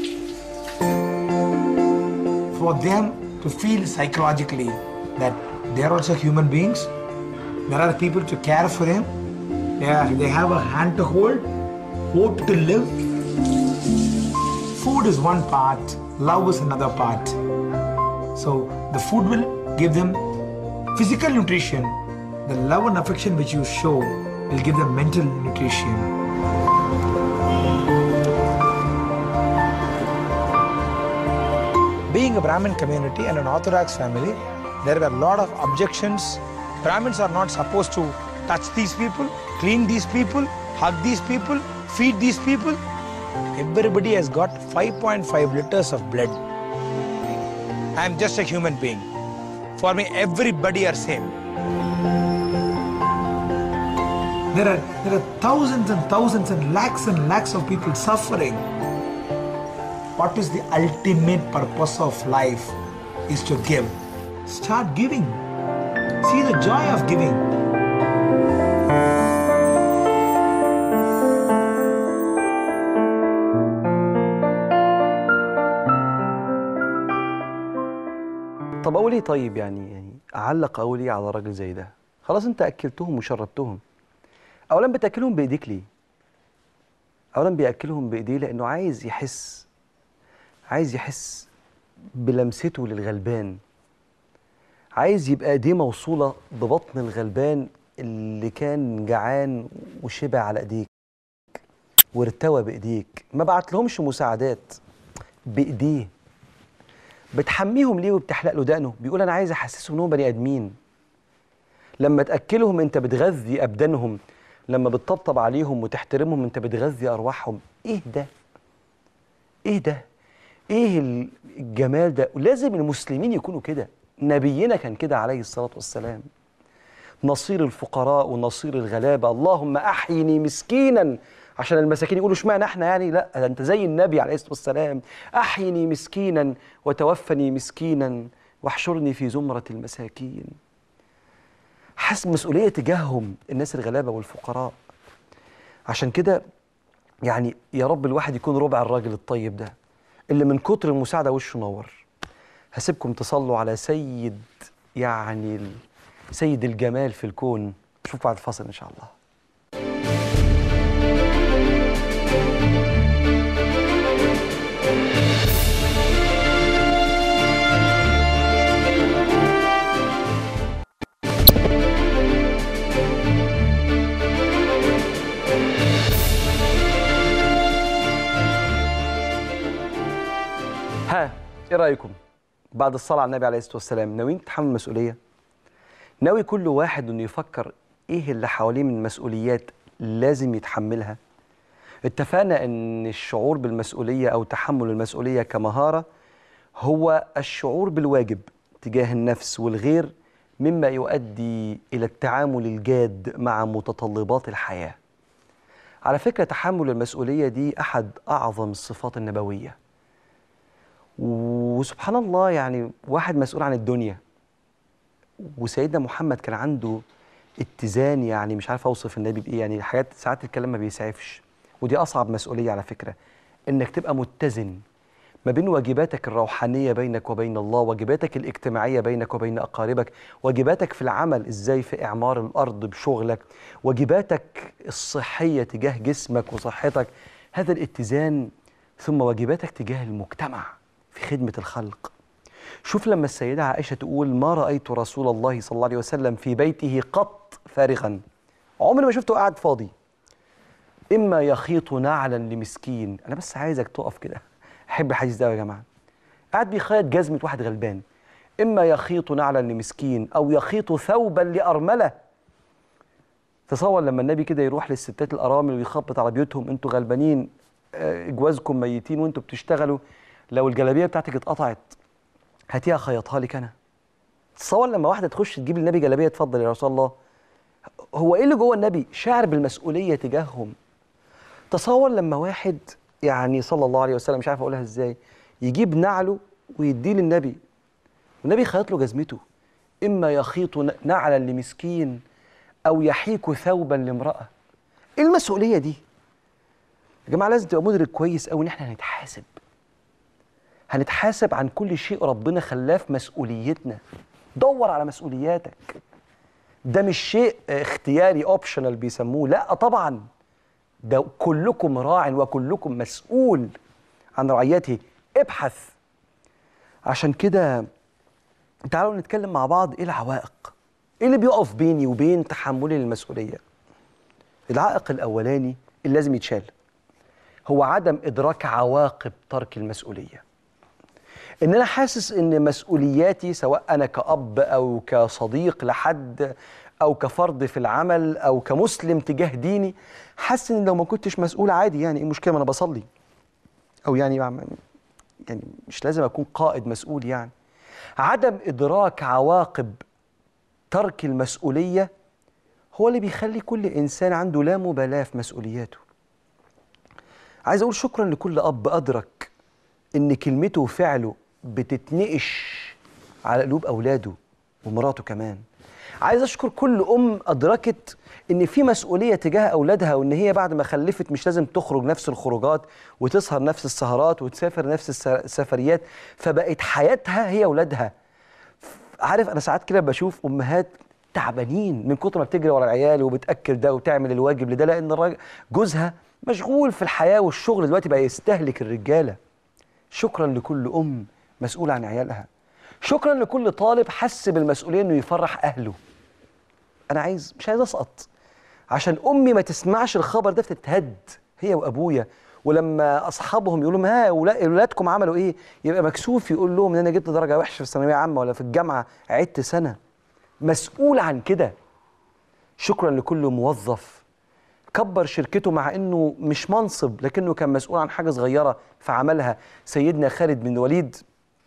For them to feel psychologically that they are also human beings, there are people to care for them, they, are, they have a hand to hold, hope to live. Food is one part, love is another part. So the food will give them physical nutrition. The love and affection which you show will give them mental nutrition. Being a Brahmin community and an Orthodox family, there are a lot of objections. Brahmins are not supposed to touch these people, clean these people, hug these people, feed these people. Everybody has got 5.5 liters of blood. I am just a human being. For me, everybody are same. There are, there are thousands and thousands and lakhs and lakhs of people suffering. What is the ultimate purpose of life is to give. Start giving. See the joy of giving. طب اقول ايه طيب يعني يعني اعلق اقول ايه على راجل زي ده خلاص انت اكلتهم وشربتهم اولا بتاكلهم بايديك ليه اولا بياكلهم بايديه لانه عايز يحس عايز يحس بلمسته للغلبان عايز يبقى ايديه موصوله ببطن الغلبان اللي كان جعان وشبع على ايديك وارتوى بايديك ما بعت لهمش مساعدات بايديه بتحميهم ليه وبتحلق له دقنه بيقول انا عايز احسسهم انهم بني ادمين لما تاكلهم انت بتغذي ابدانهم لما بتطبطب عليهم وتحترمهم انت بتغذي ارواحهم ايه ده ايه ده ايه الجمال ده لازم المسلمين يكونوا كده نبينا كان كده عليه الصلاه والسلام نصير الفقراء ونصير الغلابه اللهم احيني مسكينا عشان المساكين يقولوا اشمعنى احنا يعني لا ده انت زي النبي عليه الصلاه والسلام احيني مسكينا وتوفني مسكينا واحشرني في زمره المساكين حاسس مسؤوليه تجاههم الناس الغلابه والفقراء عشان كده يعني يا رب الواحد يكون ربع الراجل الطيب ده اللي من كتر المساعده وشه نور هسيبكم تصلوا على سيد يعني ال- سيد الجمال في الكون اشوفكم بعد الفاصل ان شاء الله ها ايه رايكم بعد الصلاه على النبي عليه الصلاه والسلام ناويين تتحمل مسؤوليه ناوي كل واحد انه يفكر ايه اللي حواليه من مسؤوليات لازم يتحملها اتفقنا ان الشعور بالمسؤوليه او تحمل المسؤوليه كمهاره هو الشعور بالواجب تجاه النفس والغير مما يؤدي الى التعامل الجاد مع متطلبات الحياه على فكره تحمل المسؤوليه دي احد اعظم الصفات النبويه وسبحان الله يعني واحد مسؤول عن الدنيا وسيدنا محمد كان عنده اتزان يعني مش عارف اوصف النبي بايه يعني حاجات ساعات الكلام ما بيسعفش ودي اصعب مسؤوليه على فكره انك تبقى متزن ما بين واجباتك الروحانيه بينك وبين الله واجباتك الاجتماعيه بينك وبين اقاربك واجباتك في العمل ازاي في اعمار الارض بشغلك واجباتك الصحيه تجاه جسمك وصحتك هذا الاتزان ثم واجباتك تجاه المجتمع في خدمه الخلق شوف لما السيدة عائشة تقول ما رأيت رسول الله صلى الله عليه وسلم في بيته قط فارغا عمري ما شفته قاعد فاضي إما يخيط نعلا لمسكين أنا بس عايزك تقف كده أحب الحديث ده يا جماعة قاعد بيخيط جزمة واحد غلبان إما يخيط نعلا لمسكين أو يخيط ثوبا لأرملة تصور لما النبي كده يروح للستات الأرامل ويخبط على بيوتهم أنتوا غلبانين آه، جوازكم ميتين وأنتوا بتشتغلوا لو الجلابية بتاعتك اتقطعت هاتيها خيطها لك انا تصور لما واحده تخش تجيب النبي جلابيه اتفضل يا رسول الله هو ايه اللي جوه النبي شعر بالمسؤوليه تجاههم تصور لما واحد يعني صلى الله عليه وسلم مش عارف اقولها ازاي يجيب نعله ويديه للنبي والنبي خيط له جزمته اما يخيط ن- نعلا لمسكين او يحيك ثوبا لامراه ايه المسؤوليه دي يا جماعه لازم تبقى مدرك كويس قوي ان احنا هنتحاسب هنتحاسب عن كل شيء ربنا خلاه في مسؤوليتنا دور على مسؤولياتك ده مش شيء اختياري اوبشنال بيسموه لا طبعا ده كلكم راع وكلكم مسؤول عن رعيته ابحث عشان كده تعالوا نتكلم مع بعض ايه العوائق ايه اللي بيقف بيني وبين تحملي للمسؤوليه العائق الاولاني اللي لازم يتشال هو عدم ادراك عواقب ترك المسؤوليه ان انا حاسس ان مسؤولياتي سواء انا كاب او كصديق لحد او كفرد في العمل او كمسلم تجاه ديني حاسس ان لو ما كنتش مسؤول عادي يعني ايه المشكله ما انا بصلي او يعني يعني مش لازم اكون قائد مسؤول يعني عدم ادراك عواقب ترك المسؤوليه هو اللي بيخلي كل انسان عنده لا مبالاه في مسؤولياته عايز اقول شكرا لكل اب ادرك ان كلمته وفعله بتتنقش على قلوب اولاده ومراته كمان عايز اشكر كل ام ادركت ان في مسؤوليه تجاه اولادها وان هي بعد ما خلفت مش لازم تخرج نفس الخروجات وتسهر نفس السهرات وتسافر نفس الس- السفريات فبقت حياتها هي اولادها عارف انا ساعات كده بشوف امهات تعبانين من كتر ما بتجري ورا العيال وبتاكل ده وتعمل الواجب لده لان الراجل جوزها مشغول في الحياه والشغل دلوقتي بقى يستهلك الرجاله شكرا لكل ام مسؤوله عن عيالها شكرا لكل طالب حس بالمسؤوليه انه يفرح اهله انا عايز مش عايز اسقط عشان امي ما تسمعش الخبر ده فتتهد هي وابويا ولما اصحابهم يقولوا لهم ها ولا- اولادكم عملوا ايه يبقى مكسوف يقول لهم ان انا جبت درجه وحشه في الثانويه عامه ولا في الجامعه عدت سنه مسؤول عن كده شكرا لكل موظف كبر شركته مع انه مش منصب لكنه كان مسؤول عن حاجه صغيره فعملها سيدنا خالد بن الوليد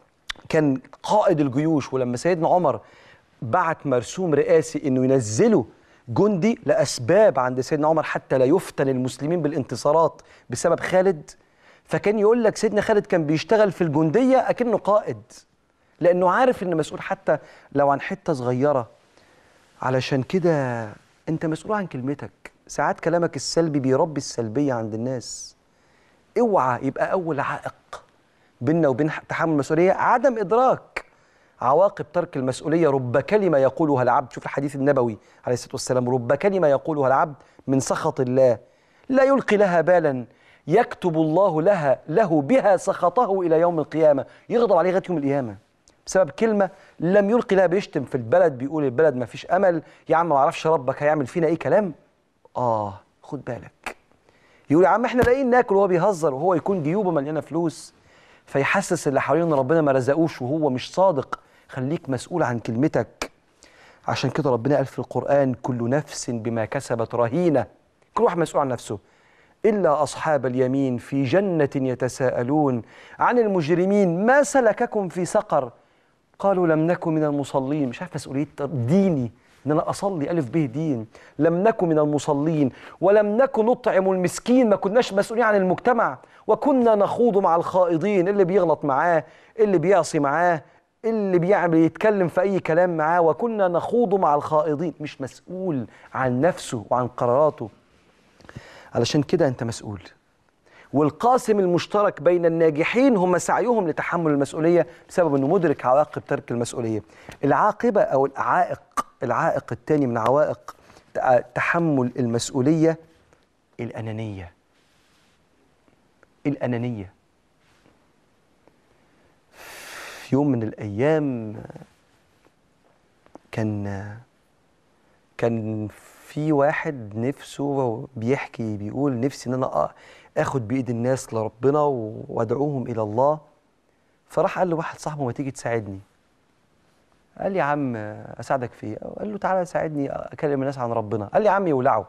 كان قائد الجيوش ولما سيدنا عمر بعت مرسوم رئاسي انه ينزله جندي لاسباب عند سيدنا عمر حتى لا يفتن المسلمين بالانتصارات بسبب خالد فكان يقول لك سيدنا خالد كان بيشتغل في الجنديه اكنه قائد لانه عارف ان مسؤول حتى لو عن حته صغيره علشان كده انت مسؤول عن كلمتك ساعات كلامك السلبي بيربي السلبيه عند الناس اوعى يبقى اول عائق بيننا وبين تحمل المسؤوليه عدم ادراك عواقب ترك المسؤوليه رب كلمه يقولها العبد شوف الحديث النبوي عليه الصلاه والسلام رب كلمه يقولها العبد من سخط الله لا يلقي لها بالا يكتب الله لها له بها سخطه الى يوم القيامه يغضب عليه لغايه يوم القيامه بسبب كلمه لم يلقي لها بيشتم في البلد بيقول البلد ما فيش امل يا عم ما اعرفش ربك هيعمل فينا ايه كلام اه خد بالك يقول يا عم احنا لاقيين ناكل وهو بيهزر وهو يكون جيوبه مليانه فلوس فيحسس اللي حواليه ان ربنا ما رزقوش وهو مش صادق خليك مسؤول عن كلمتك عشان كده ربنا قال في القرآن كل نفس بما كسبت رهينة كل واحد مسؤول عن نفسه إلا أصحاب اليمين في جنة يتساءلون عن المجرمين ما سلككم في سقر قالوا لم نكن من المصلين مش عارف مسؤولية ديني ان انا اصلي الف به دين لم نكن من المصلين ولم نكن نطعم المسكين ما كناش مسؤولين عن المجتمع وكنا نخوض مع الخائضين اللي بيغلط معاه اللي بيعصي معاه اللي بيعمل يتكلم في اي كلام معاه وكنا نخوض مع الخائضين مش مسؤول عن نفسه وعن قراراته علشان كده انت مسؤول والقاسم المشترك بين الناجحين هم سعيهم لتحمل المسؤوليه بسبب انه مدرك عواقب ترك المسؤوليه. العاقبه او العائق العائق الثاني من عوائق ت- تحمل المسؤوليه الانانيه. الانانيه. في يوم من الايام كان كان في واحد نفسه بيحكي بيقول نفسي ان انا أ- اخد بايد الناس لربنا و- وادعوهم الى الله فراح قال له واحد صاحبه ما تيجي تساعدني قال لي يا عم اساعدك في ايه قال له تعالى ساعدني اكلم الناس عن ربنا قال لي يا عم يولعوا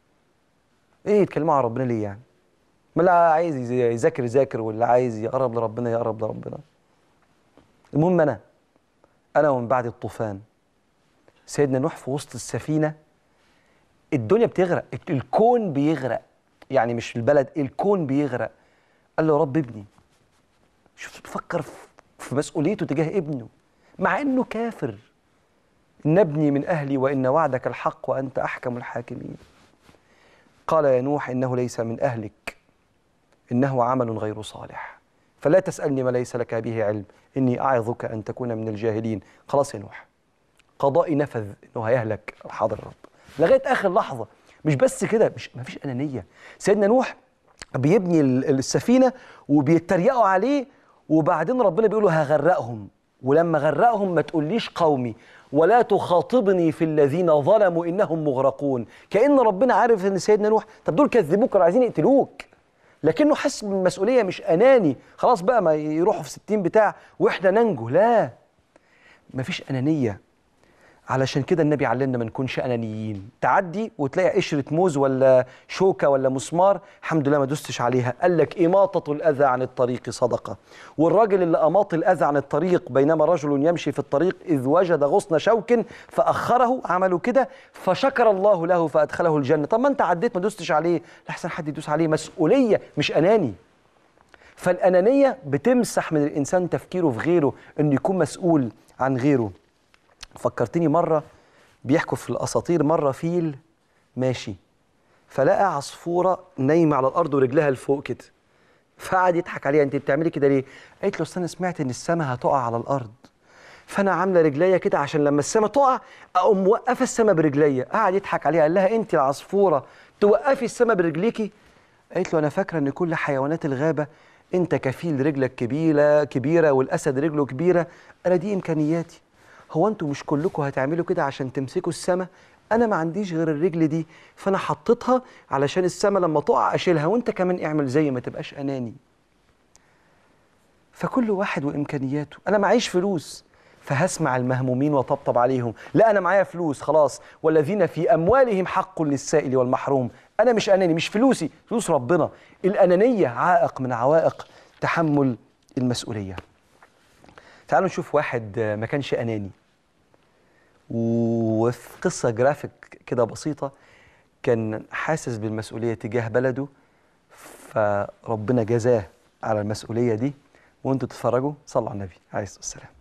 ايه يتكلموا عن ربنا ليه يعني ما اللي عايز يز- يذاكر يذاكر واللي عايز يقرب لربنا يقرب لربنا المهم انا انا ومن بعد الطوفان سيدنا نوح في وسط السفينه الدنيا بتغرق الك- الكون بيغرق يعني مش البلد الكون بيغرق قال له يا رب ابني شوف بفكر في- في مسؤوليته تجاه ابنه مع انه كافر نبني من اهلي وان وعدك الحق وانت احكم الحاكمين قال يا نوح انه ليس من اهلك انه عمل غير صالح فلا تسالني ما ليس لك به علم اني اعظك ان تكون من الجاهلين خلاص يا نوح قضائي نفذ انه هيهلك حاضر يا رب لغايه اخر لحظه مش بس كده مش مفيش انانيه سيدنا نوح بيبني ال- السفينه وبيتريقوا عليه وبعدين ربنا بيقول له هغرقهم ولما غرقهم ما تقوليش قومي ولا تخاطبني في الذين ظلموا انهم مغرقون كان ربنا عارف ان سيدنا نوح طب دول كذبوك كانوا عايزين يقتلوك لكنه حس بالمسؤوليه مش اناني خلاص بقى ما يروحوا في ستين بتاع واحنا ننجو لا مفيش انانيه علشان كده النبي علمنا ما نكونش انانيين تعدي وتلاقي قشره موز ولا شوكه ولا مسمار الحمد لله ما دوستش عليها قال لك اماطه الاذى عن الطريق صدقه والراجل اللي اماط الاذى عن الطريق بينما رجل يمشي في الطريق اذ وجد غصن شوك فاخره عملوا كده فشكر الله له فادخله الجنه طب ما انت عديت ما دوستش عليه لاحسن حد يدوس عليه مسؤوليه مش اناني فالانانيه بتمسح من الانسان تفكيره في غيره انه يكون مسؤول عن غيره فكرتني مرة بيحكوا في الأساطير مرة فيل ماشي فلقى عصفورة نايمة على الأرض ورجلها لفوق كده فقعد يضحك عليها أنت بتعملي كده ليه؟ قالت له أصل أنا سمعت إن السماء هتقع على الأرض فانا عامله رجليا كده عشان لما السما تقع اقوم موقفه السما برجليا قعد يضحك عليها قال لها انت العصفوره توقفي السما برجليكي قالت له انا فاكره ان كل حيوانات الغابه انت كفيل رجلك كبيره كبيره والاسد رجله كبيره انا دي امكانياتي هو انتوا مش كلكم هتعملوا كده عشان تمسكوا السما انا ما عنديش غير الرجل دي فانا حطيتها علشان السما لما تقع اشيلها وانت كمان اعمل زي ما تبقاش اناني فكل واحد وامكانياته انا معيش فلوس فهسمع المهمومين وطبطب عليهم لا انا معايا فلوس خلاص والذين في اموالهم حق للسائل والمحروم انا مش اناني مش فلوسي فلوس ربنا الانانيه عائق من عوائق تحمل المسؤوليه تعالوا نشوف واحد آه، ما كانش اناني وفي قصه جرافيك كده بسيطه كان حاسس بالمسؤوليه تجاه بلده فربنا جزاه على المسؤوليه دي وانتوا تتفرجوا صلوا على النبي عليه الصلاه والسلام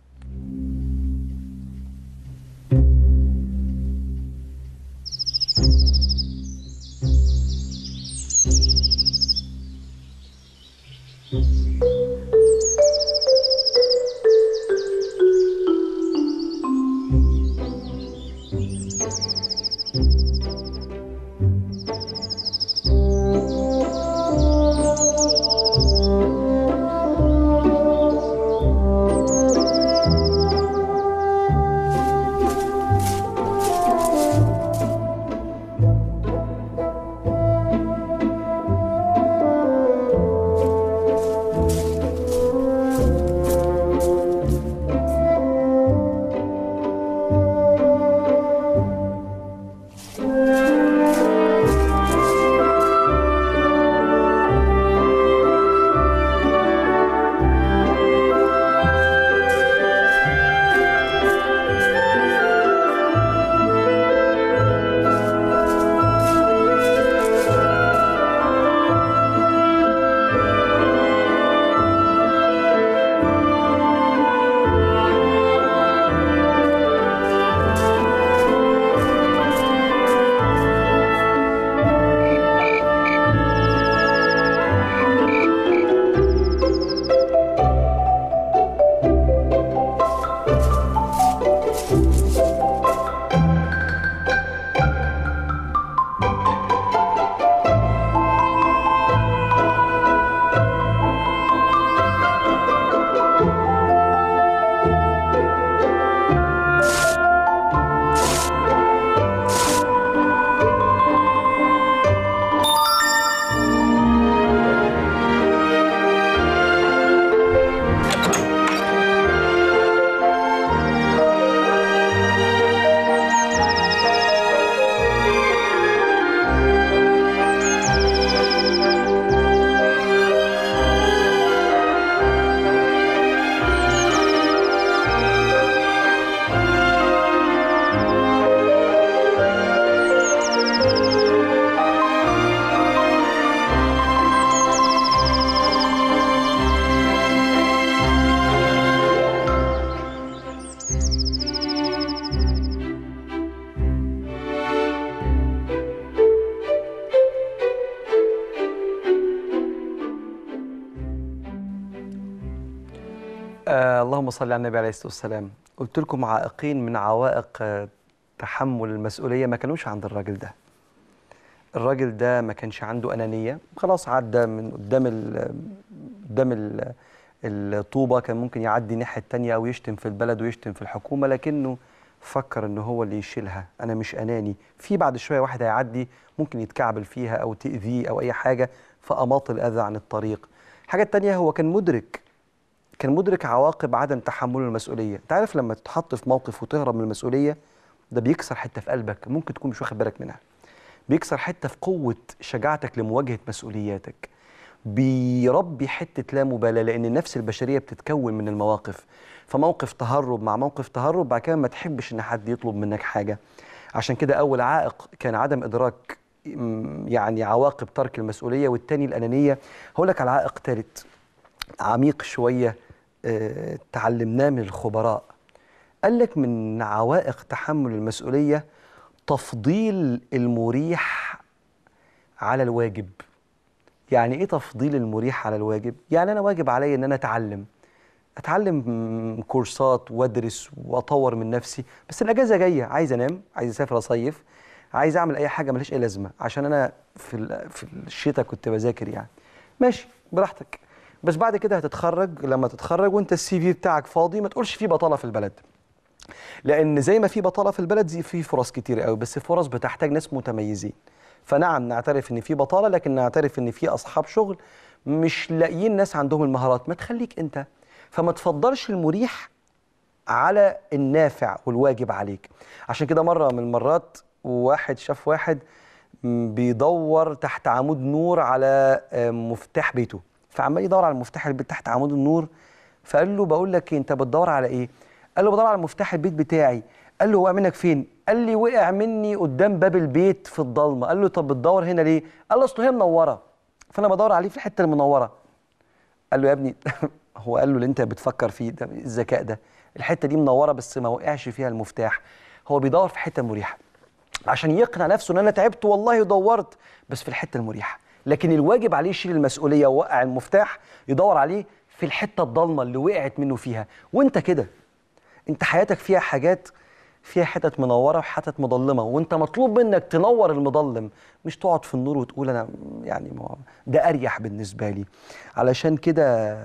آه اللهم صل على النبي عليه الصلاه والسلام قلت لكم عائقين من عوائق آه تحمل المسؤوليه ما كانوش عند الراجل ده الراجل ده ما كانش عنده انانيه خلاص عدى من قدام ال قدام ال الطوبه كان ممكن يعدي الناحيه التانية او يشتم في البلد ويشتم في الحكومه لكنه فكر ان هو اللي يشيلها انا مش اناني في بعد شويه واحد هيعدي ممكن يتكعبل فيها او تاذيه او اي حاجه فاماط الاذى عن الطريق الحاجه التانية هو كان مدرك كان مدرك عواقب عدم تحمل المسؤوليه انت عارف لما تتحط في موقف وتهرب من المسؤوليه ده بيكسر حته في قلبك ممكن تكون مش واخد بالك منها بيكسر حته في قوه شجاعتك لمواجهه مسؤولياتك بيربي حته لا مبالاه لان النفس البشريه بتتكون من المواقف فموقف تهرب مع موقف تهرب بعد كده ما تحبش ان حد يطلب منك حاجه عشان كده اول عائق كان عدم ادراك م، يعني عواقب ترك المسؤوليه والتاني الانانيه هقول لك على عائق ثالث عميق شويه آه، تعلمناه من الخبراء قال لك من عوائق تحمل المسؤوليه تفضيل المريح على الواجب يعني ايه تفضيل المريح على الواجب يعني انا واجب عليا ان انا اتعلم اتعلم م- كورسات وادرس واطور من نفسي بس الاجازه جايه عايز انام عايز اسافر اصيف عايز اعمل اي حاجه ملهاش اي لازمه عشان انا في ال- في الشتاء كنت بذاكر يعني ماشي براحتك بس بعد كده هتتخرج لما تتخرج وانت السي في بتاعك فاضي ما تقولش في بطاله في البلد لان زي ما في بطاله في البلد زي في فرص كتير قوي بس فرص بتحتاج ناس متميزين فنعم نعترف ان في بطاله لكن نعترف ان في اصحاب شغل مش لاقيين ناس عندهم المهارات ما تخليك انت فما تفضلش المريح على النافع والواجب عليك عشان كده مره من المرات واحد شاف واحد م، بيدور تحت عمود نور على آه، مفتاح بيته فعمال يدور على مفتاح البيت تحت عمود النور فقال له بقول لك إيه، انت بتدور على ايه قال له بدور على مفتاح البيت بتاعي قال له وقع منك فين قال لي وقع مني قدام باب البيت في الضلمه قال له طب بتدور هنا ليه قال له اصل هي منوره فانا بدور عليه في الحته المنوره قال له يا ابني هو قال له اللي انت بتفكر فيه ده الذكاء ده الحته دي منوره بس ما وقعش فيها المفتاح هو بيدور في حته مريحه عشان يقنع نفسه ان انا تعبت والله ودورت بس في الحته المريحه لكن الواجب عليه يشيل المسؤوليه ووقع المفتاح يدور عليه في الحته الضلمه اللي وقعت منه فيها وانت كده انت حياتك فيها حاجات فيها حتت منوره وحتت مظلمه وانت مطلوب منك تنور المظلم مش تقعد في النور وتقول انا يعني ما هو ده اريح بالنسبه لي علشان كده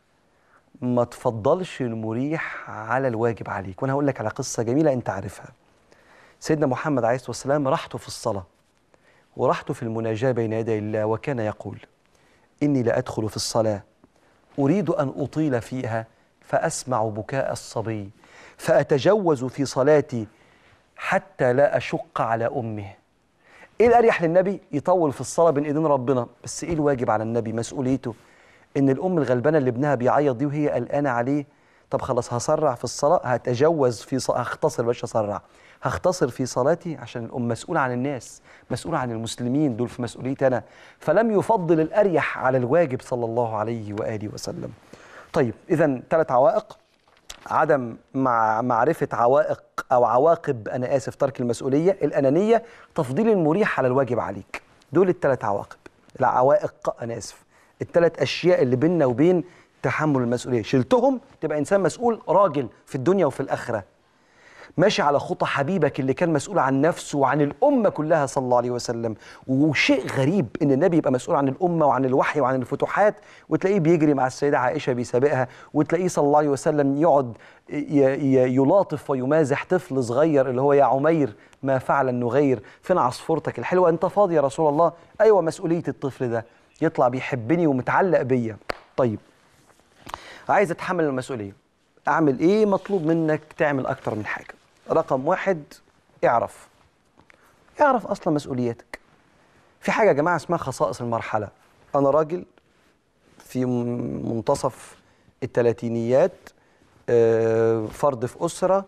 ما تفضلش المريح على الواجب عليك وانا هقول لك على قصه جميله انت عارفها سيدنا محمد عليه الصلاه والسلام راحته في الصلاه وراحته في المناجاه بين يدي الله وكان يقول اني لادخل في الصلاه اريد ان اطيل فيها فاسمع بكاء الصبي فاتجوز في صلاتي حتى لا اشق على امه ايه الاريح للنبي يطول في الصلاه بين ايدين ربنا بس ايه الواجب على النبي مسؤوليته ان الام الغلبانه اللي ابنها بيعيط دي وهي قلقانه عليه طب خلاص هسرع في الصلاه هتجوز في ص... هختصر باش اسرع هختصر في صلاتي عشان الام مسؤوله عن الناس مسؤوله عن المسلمين دول في مسؤوليتي انا فلم يفضل الاريح على الواجب صلى الله عليه واله وسلم طيب اذا ثلاث عوائق عدم مع معرفة عوائق أو عواقب أنا آسف ترك المسؤولية الأنانية تفضيل المريح على الواجب عليك دول الثلاث عواقب العوائق أنا آسف الثلاث أشياء اللي بيننا وبين تحمل المسؤولية شلتهم تبقى إنسان مسؤول راجل في الدنيا وفي الآخرة ماشي على خطى حبيبك اللي كان مسؤول عن نفسه وعن الأمة كلها صلى الله عليه وسلم وشيء غريب إن النبي يبقى مسؤول عن الأمة وعن الوحي وعن الفتوحات وتلاقيه بيجري مع السيدة عائشة بيسابقها وتلاقيه صلى الله عليه وسلم يقعد ي- ي- يلاطف ويمازح طفل صغير اللي هو يا عمير ما فعل النغير فين عصفورتك الحلوة أنت فاضي يا رسول الله أيوة مسؤولية الطفل ده يطلع بيحبني ومتعلق بيا طيب عايز اتحمل المسؤوليه اعمل ايه مطلوب منك تعمل اكتر من حاجه رقم واحد اعرف اعرف اصلا مسؤولياتك في حاجه يا جماعه اسمها خصائص المرحله انا راجل في م- منتصف الثلاثينيات آه، فرد في اسره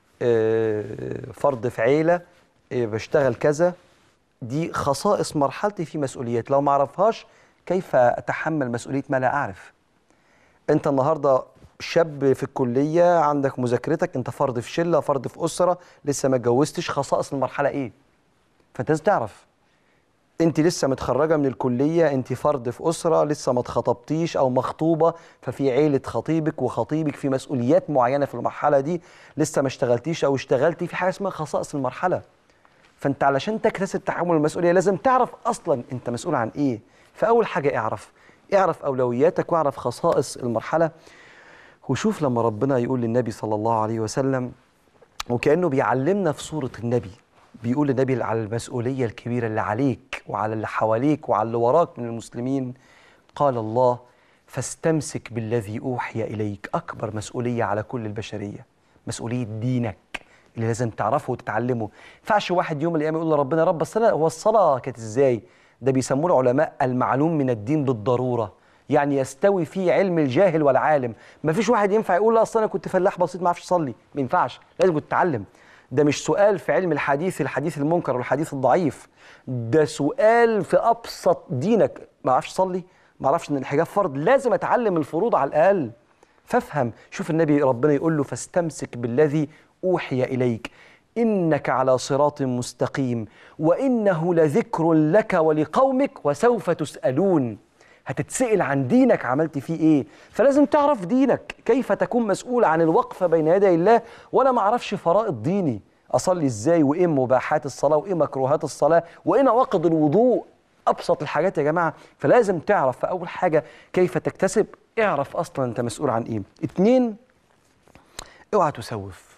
آه، فرد في عيله آه، بشتغل كذا دي خصائص مرحلتي في مسؤوليات لو ما اعرفهاش كيف اتحمل مسؤوليه ما لا اعرف انت النهارده شاب في الكليه عندك مذاكرتك انت فرد في شله فرد في اسره لسه ما اتجوزتش خصائص المرحله ايه فانت لازم تعرف انت لسه متخرجه من الكليه انت فرد في اسره لسه ما اتخطبتيش او مخطوبه ففي عيله خطيبك وخطيبك في مسؤوليات معينه في المرحله دي لسه ما اشتغلتيش او اشتغلتي في حاجه اسمها خصائص المرحله فانت علشان تكتسب تحمل المسؤوليه لازم تعرف اصلا انت مسؤول عن ايه فاول حاجه اعرف اعرف اولوياتك واعرف خصائص المرحله وشوف لما ربنا يقول للنبي صلى الله عليه وسلم وكانه بيعلمنا في صوره النبي بيقول للنبي على المسؤوليه الكبيره اللي عليك وعلى اللي حواليك وعلى اللي وراك من المسلمين قال الله فاستمسك بالذي اوحي اليك اكبر مسؤوليه على كل البشريه مسؤوليه دينك اللي لازم تعرفه وتتعلمه ما ينفعش واحد يوم من الايام يقول لربنا يا رب الصلاه هو الصلاه كانت ازاي ده بيسموه العلماء المعلوم من الدين بالضروره يعني يستوي فيه علم الجاهل والعالم ما فيش واحد ينفع يقول لا اصل انا كنت فلاح بسيط ما اعرفش اصلي ما ينفعش لازم كنت تتعلم ده مش سؤال في علم الحديث الحديث المنكر والحديث الضعيف ده سؤال في ابسط دينك ما اعرفش اصلي ما اعرفش ان الحجاب فرض لازم اتعلم الفروض على الاقل فافهم شوف النبي ربنا يقول له فاستمسك بالذي اوحي اليك انك على صراط مستقيم وانه لذكر لك ولقومك وسوف تسالون هتتسأل عن دينك عملت فيه ايه فلازم تعرف دينك كيف تكون مسؤول عن الوقفة بين يدي الله وانا ما اعرفش فرائض ديني اصلي ازاي وايه مباحات الصلاة وايه مكروهات الصلاة وايه نواقض الوضوء ابسط الحاجات يا جماعة فلازم تعرف في اول حاجة كيف تكتسب اعرف اصلا انت مسؤول عن ايه اتنين اوعى تسوف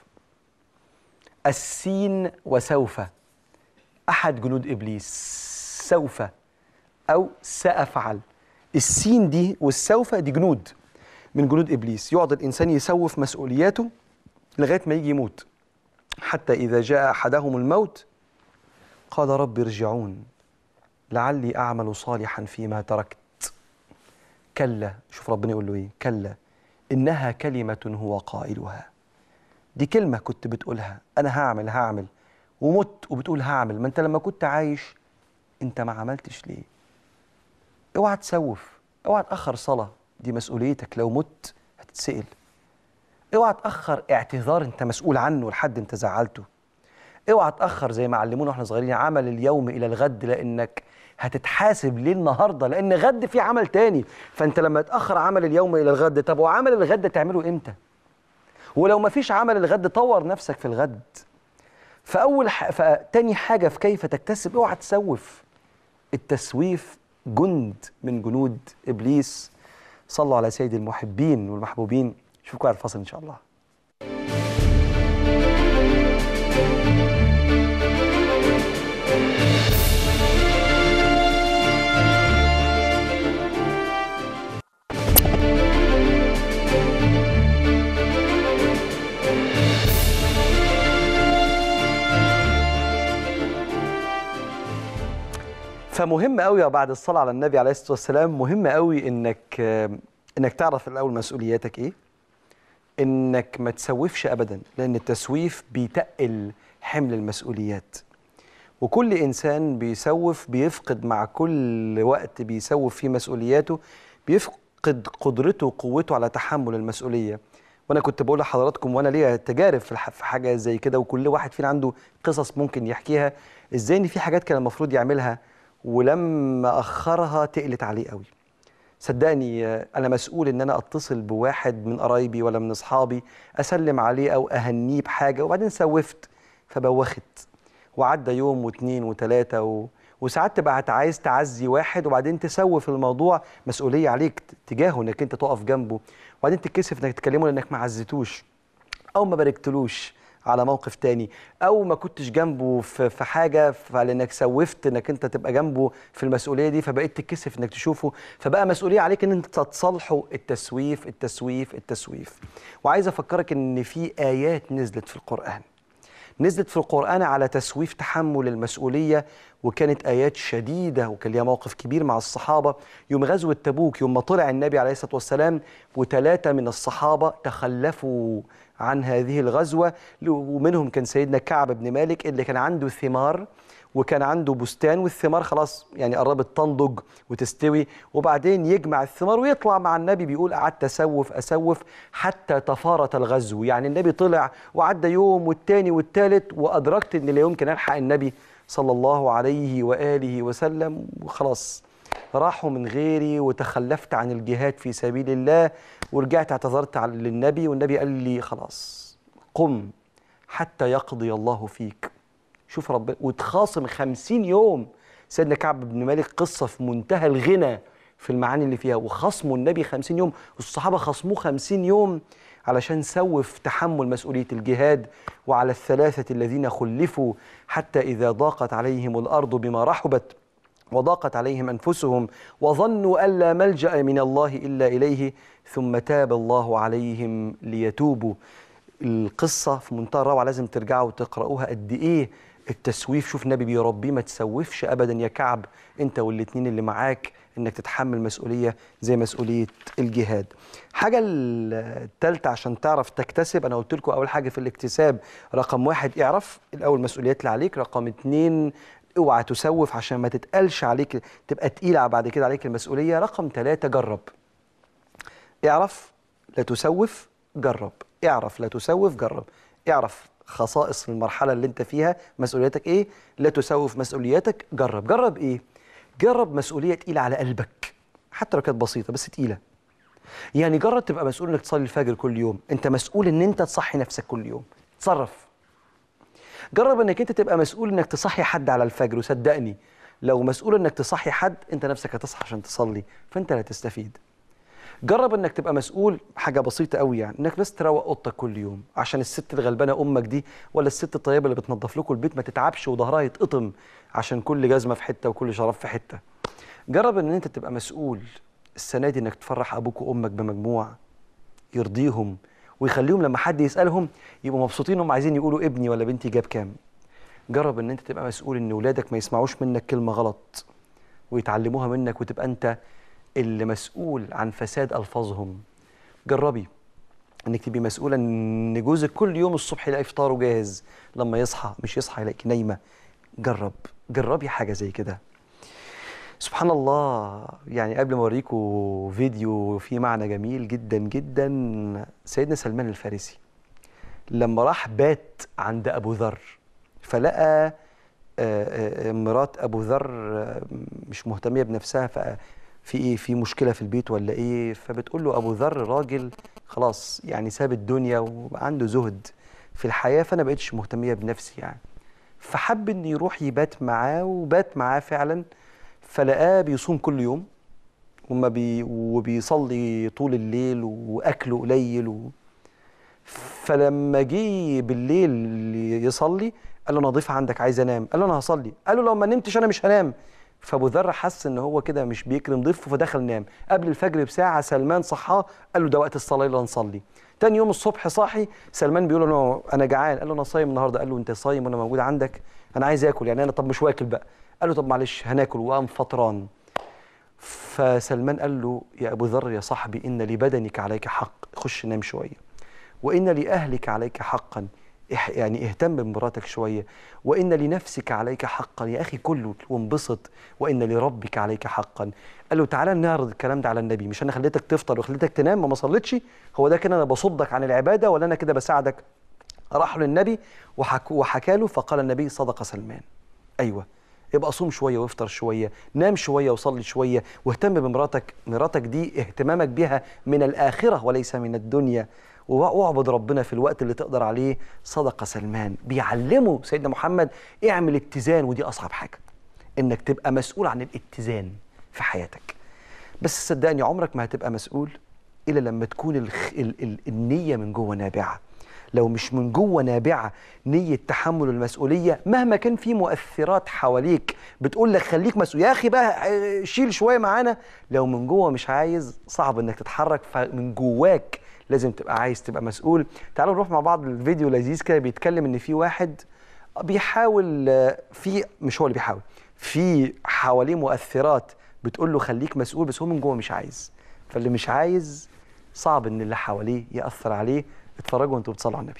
السين وسوف احد جنود ابليس سوف او سافعل السين دي والسوف دي جنود من جنود ابليس يقعد الانسان يسوف مسؤولياته لغايه ما يجي يموت حتى اذا جاء احدهم الموت قال رب ارجعون لعلي اعمل صالحا فيما تركت كلا شوف ربنا يقول له ايه كلا انها كلمه هو قائلها دي كلمه كنت بتقولها انا هعمل هعمل ومت وبتقول هعمل ما انت لما كنت عايش انت ما عملتش ليه اوعى تسوف اوعى تاخر صلاه دي مسؤوليتك لو مت هتتسال اوعى تاخر اعتذار انت مسؤول عنه لحد انت زعلته اوعى تاخر زي ما علمونا واحنا صغيرين عمل اليوم الى الغد لانك هتتحاسب ليه النهارده لان غد في عمل تاني فانت لما تاخر عمل اليوم الى الغد طب وعمل الغد تعمله امتى ولو ما فيش عمل الغد طور نفسك في الغد فاول ح... فتاني حاجه في كيف تكتسب اوعى تسوف التسويف جند من جنود ابليس صلوا على سيد المحبين والمحبوبين اشوفكم على الفصل ان شاء الله فمهم قوي بعد الصلاه على النبي عليه الصلاه والسلام مهم قوي انك انك تعرف الاول مسؤولياتك ايه انك ما تسوفش ابدا لان التسويف بيتقل حمل المسؤوليات وكل انسان بيسوف بيفقد مع كل وقت بيسوف فيه مسؤولياته بيفقد قدرته وقوته على تحمل المسؤوليه وانا كنت بقول لحضراتكم وانا ليا تجارب في الح- في حاجه زي كده وكل واحد فينا عنده قصص ممكن يحكيها ازاي ان في حاجات كان المفروض يعملها ولما اخرها تقلت عليه قوي صدقني آه، انا مسؤول ان انا اتصل بواحد من قرايبي ولا من اصحابي اسلم عليه او اهنيه بحاجه وبعدين سوفت فبوخت وعدى يوم واثنين وثلاثه و... وساعات تبقى هت- عايز تعزي واحد وبعدين تسوف الموضوع مسؤوليه عليك تجاهه انك انت تقف جنبه وبعدين تتكسف انك تكلمه لانك ما عزتوش او ما باركتلوش على موقف تاني او ما كنتش جنبه في في حاجه فلانك سوفت انك انت تبقى جنبه في المسؤوليه دي فبقيت تتكسف انك تشوفه فبقى مسؤوليه عليك ان انت تصالحه التسويف التسويف التسويف وعايز افكرك ان في ايات نزلت في القران نزلت في القرآن على تسويف تحمل المسؤولية وكانت آيات شديدة وكان ليها موقف كبير مع الصحابة يوم غزوة تبوك يوم ما طلع النبي عليه الصلاة والسلام وثلاثة من الصحابة تخلفوا عن هذه الغزوة ومنهم كان سيدنا كعب بن مالك اللي كان عنده ثمار وكان عنده بستان والثمار خلاص يعني قربت تنضج وتستوي وبعدين يجمع الثمار ويطلع مع النبي بيقول قعدت اسوف اسوف حتى تفارت الغزو يعني النبي طلع وعدى يوم والتاني والتالت وادركت ان لا يمكن الحق النبي صلى الله عليه واله وسلم وخلاص راحوا من غيري وتخلفت عن الجهاد في سبيل الله ورجعت اعتذرت على- للنبي والنبي قال لي خلاص قم حتى يقضي الله فيك شوف ربنا وتخاصم خمسين يوم سيدنا كعب بن مالك قصة في منتهى الغنى في المعاني اللي فيها وخصموا النبي خمسين يوم والصحابة خصموه خمسين يوم علشان سوف تحمل مسؤولية الجهاد وعلى الثلاثة الذين خلفوا حتى إذا ضاقت عليهم الأرض بما رحبت وضاقت عليهم انفسهم وظنوا ان لا ملجا من الله الا اليه ثم تاب الله عليهم ليتوبوا القصه في منتهى الروعه لازم ترجعوا وتقراوها قد ايه التسويف شوف النبي بيربيه ما تسوفش ابدا يا كعب انت والاتنين اللي معاك انك تتحمل مسؤوليه زي مسؤوليه الجهاد حاجه الثالثه عشان تعرف تكتسب انا قلت لكم اول حاجه في الاكتساب رقم واحد اعرف الاول مسؤوليات اللي عليك رقم اتنين اوعى تسوف عشان ما تتقلش عليك تبقى تقيلة بعد كده عليك المسؤولية رقم ثلاثة جرب اعرف لا تسوف جرب اعرف لا تسوف جرب اعرف خصائص المرحلة اللي انت فيها مسؤولياتك ايه لا تسوف مسؤولياتك جرب جرب ايه جرب مسؤولية تقيلة على قلبك حتى لو كانت بسيطه بس تقيله يعني جرب تبقى مسؤول انك تصلي الفجر كل يوم انت مسؤول ان انت تصحي نفسك كل يوم تصرف جرب انك انت تبقى مسؤول انك تصحي حد على الفجر وصدقني لو مسؤول انك تصحي حد انت نفسك هتصحى عشان تصلي فانت اللي هتستفيد جرب انك تبقى مسؤول حاجه بسيطه قوي يعني انك بس تروق اوضتك كل يوم عشان الست الغلبانه امك دي ولا الست الطيبه اللي بتنظف لكم البيت ما تتعبش وظهرها يتقطم عشان كل جزمه في حته وكل شراب في حته جرب ان انت تبقى مسؤول السنه دي انك تفرح ابوك وامك بمجموع يرضيهم ويخليهم لما حد يسالهم يبقوا مبسوطين هم عايزين يقولوا ابني ولا بنتي جاب كام جرب ان انت تبقى مسؤول ان ولادك ما يسمعوش منك كلمه غلط ويتعلموها منك وتبقى انت اللي مسؤول عن فساد الفاظهم جربي انك تبقي مسؤوله ان جوزك كل يوم الصبح يلاقي فطاره جاهز لما يصحى مش يصحى يلاقيك نايمه جرب جربي حاجه زي كده سبحان الله يعني قبل ما اوريكم فيديو فيه معنى جميل جدا جدا سيدنا سلمان الفارسي لما راح بات عند ابو ذر فلقى آه، آه، مرات ابو ذر آه، مش مهتميه بنفسها ففي ايه في مشكله في البيت ولا ايه فبتقول له ابو ذر راجل خلاص يعني ساب الدنيا وعنده زهد في الحياه فانا بقتش مهتميه بنفسي يعني فحب ان يروح يبات معاه وبات معاه فعلا فلقاه بيصوم كل يوم وما بي وبيصلي طول الليل واكله قليل و... فلما جه بالليل يصلي قال له انا ضيف عندك عايز انام قال له انا هصلي قال له لو ما نمتش انا مش هنام فابو ذر حس ان هو كده مش بيكرم ضيفه فدخل نام قبل الفجر بساعه سلمان صحاه قال له ده وقت الصلاه يلا نصلي تاني يوم الصبح صاحي سلمان بيقول له انا جعان قال له انا صايم النهارده قال له انت صايم وانا موجود عندك انا عايز اكل يعني انا طب مش واكل بقى قال له طب معلش هناكل وقام فطران فسلمان قال له يا ابو ذر يا صاحبي ان لبدنك عليك حق خش نام شويه وان لاهلك عليك حقا إح- يعني اهتم بمراتك شويه وان لنفسك عليك حقا يا اخي كله وانبسط وان لربك عليك حقا قال له تعالى نعرض الكلام ده على النبي مش انا خليتك تفطر وخليتك تنام وما صليتش هو ده كده انا بصدك عن العباده ولا انا كده بساعدك راح للنبي وحك وحكى له فقال النبي صدق سلمان ايوه يبقى صوم شويه وافطر شويه نام شويه وصلي شويه واهتم بمراتك مراتك دي اهتمامك بها من الاخره وليس من الدنيا واعبد ربنا في الوقت اللي تقدر عليه صدق سلمان بيعلمه سيدنا محمد اعمل اتزان ودي اصعب حاجه انك تبقى مسؤول عن الاتزان في حياتك بس صدقني عمرك ما هتبقى مسؤول الا لما تكون الخ... ال... ال... النيه من جوه نابعه لو مش من جوه نابعه نيه تحمل المسؤوليه مهما كان في مؤثرات حواليك بتقول لك خليك مسؤول يا اخي بقى آه، شيل شويه معانا لو من جوه مش عايز صعب انك تتحرك فمن جواك لازم تبقى عايز تبقى مسؤول تعالوا نروح مع بعض الفيديو لذيذ كده بيتكلم ان في واحد بيحاول آه، في مش هو اللي بيحاول في حواليه مؤثرات بتقول له خليك مسؤول بس هو من جوه مش عايز فاللي مش عايز صعب ان اللي حواليه ياثر عليه اتفرجوا وانتوا بتصلوا على النبي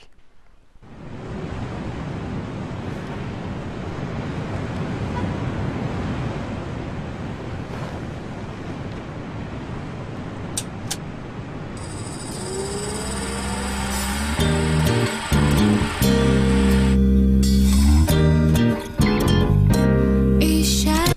إشارة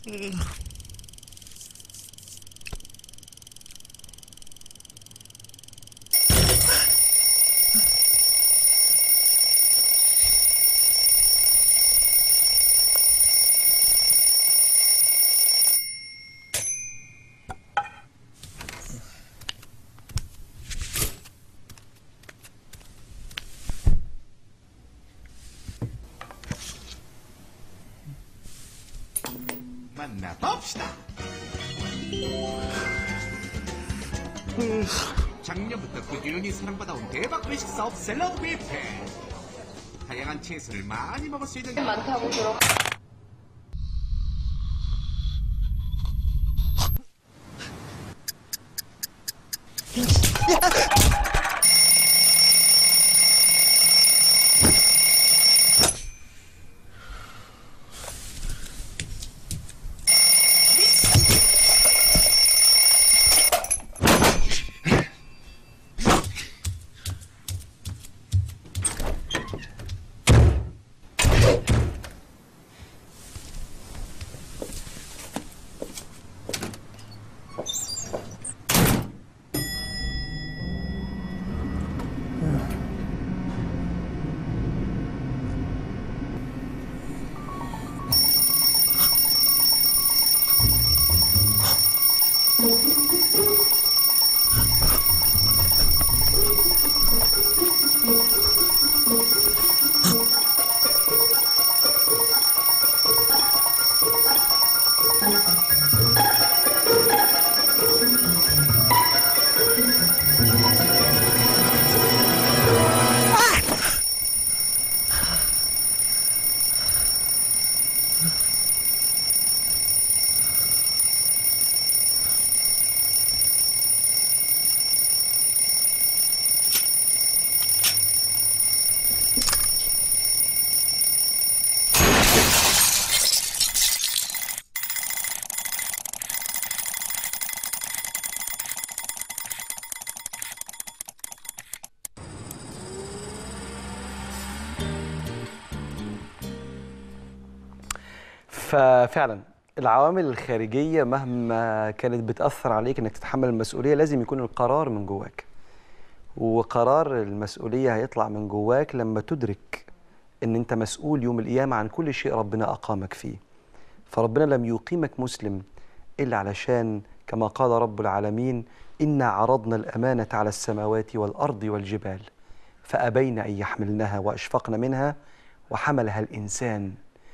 만나봅시다. 작년부터 꾸준히 사랑받아온 대박 외식 사업 샐러드 뷔페. 다양한 채소를 많이 먹을 수 있는 많다고 들어. ففعلا العوامل الخارجية مهما كانت بتأثر عليك انك تتحمل المسؤولية لازم يكون القرار من جواك وقرار المسؤولية هيطلع من جواك لما تدرك ان انت مسؤول يوم القيامة عن كل شيء ربنا أقامك فيه فربنا لم يقيمك مسلم إلا علشان كما قال رب العالمين إنا عرضنا الأمانة على السماوات والأرض والجبال فأبين أن يحملنها وأشفقن منها وحملها الإنسان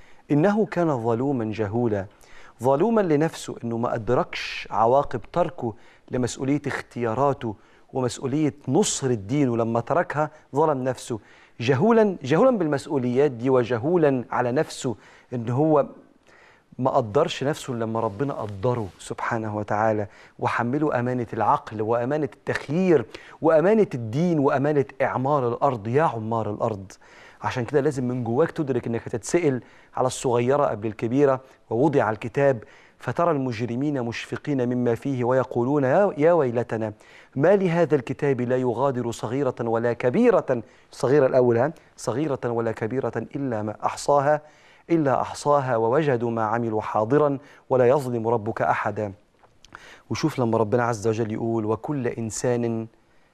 إنه كان ظلوما جهولا ظلوما لنفسه إنه ما أدركش عواقب تركه لمسؤولية اختياراته ومسؤولية نصر الدين ولما تركها ظلم نفسه جهولا جهولا بالمسؤوليات دي وجهولا على نفسه إن هو ما قدرش نفسه لما ربنا قدره سبحانه وتعالى وحمله أمانة العقل وأمانة التخيير وأمانة الدين وأمانة إعمار الأرض يا عمار الأرض عشان كده لازم من جواك تدرك انك هتتسأل على الصغيرة قبل الكبيرة ووضع الكتاب فترى المجرمين مشفقين مما فيه ويقولون يا, يا ويلتنا ما لهذا الكتاب لا يغادر صغيرة ولا كبيرة صغيرة الأول ها؟ صغيرة ولا كبيرة إلا ما أحصاها إلا أحصاها ووجدوا ما عملوا حاضرا ولا يظلم ربك أحدا وشوف لما ربنا عز وجل يقول وكل إنسان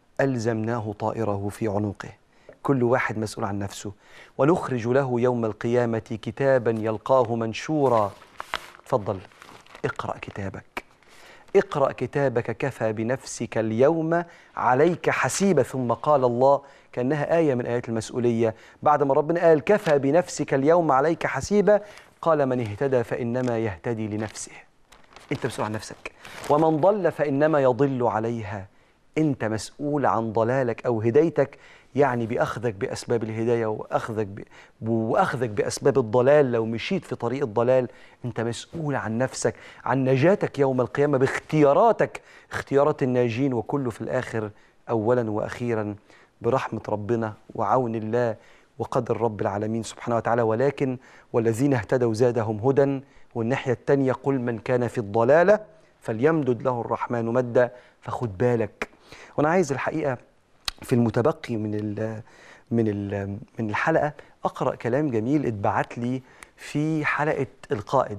ألزمناه طائره في عنقه كل واحد مسؤول عن نفسه ونخرج له يوم القيامة كتابا يلقاه منشورا تفضل اقرأ كتابك اقرأ كتابك كفى بنفسك اليوم عليك حسيبة ثم قال الله كأنها آية من آيات المسؤولية بعد ما ربنا قال كفى بنفسك اليوم عليك حسيبة قال من اهتدى فإنما يهتدي لنفسه انت مسؤول عن نفسك ومن ضل فإنما يضل عليها انت مسؤول عن ضلالك أو هدايتك يعني بأخذك بأسباب الهداية وأخذك ب... وأخذك بأسباب الضلال لو مشيت في طريق الضلال أنت مسؤول عن نفسك عن نجاتك يوم القيامة باختياراتك اختيارات الناجين وكله في الآخر أولا وأخيرا برحمة ربنا وعون الله وقدر رب العالمين سبحانه وتعالى ولكن والذين اهتدوا زادهم هدى والناحية التانية قل من كان في الضلالة فليمدد له الرحمن مدا فخد بالك وأنا عايز الحقيقة في المتبقي من ال من ال من الحلقه اقرا كلام جميل اتبعت لي في حلقه القائد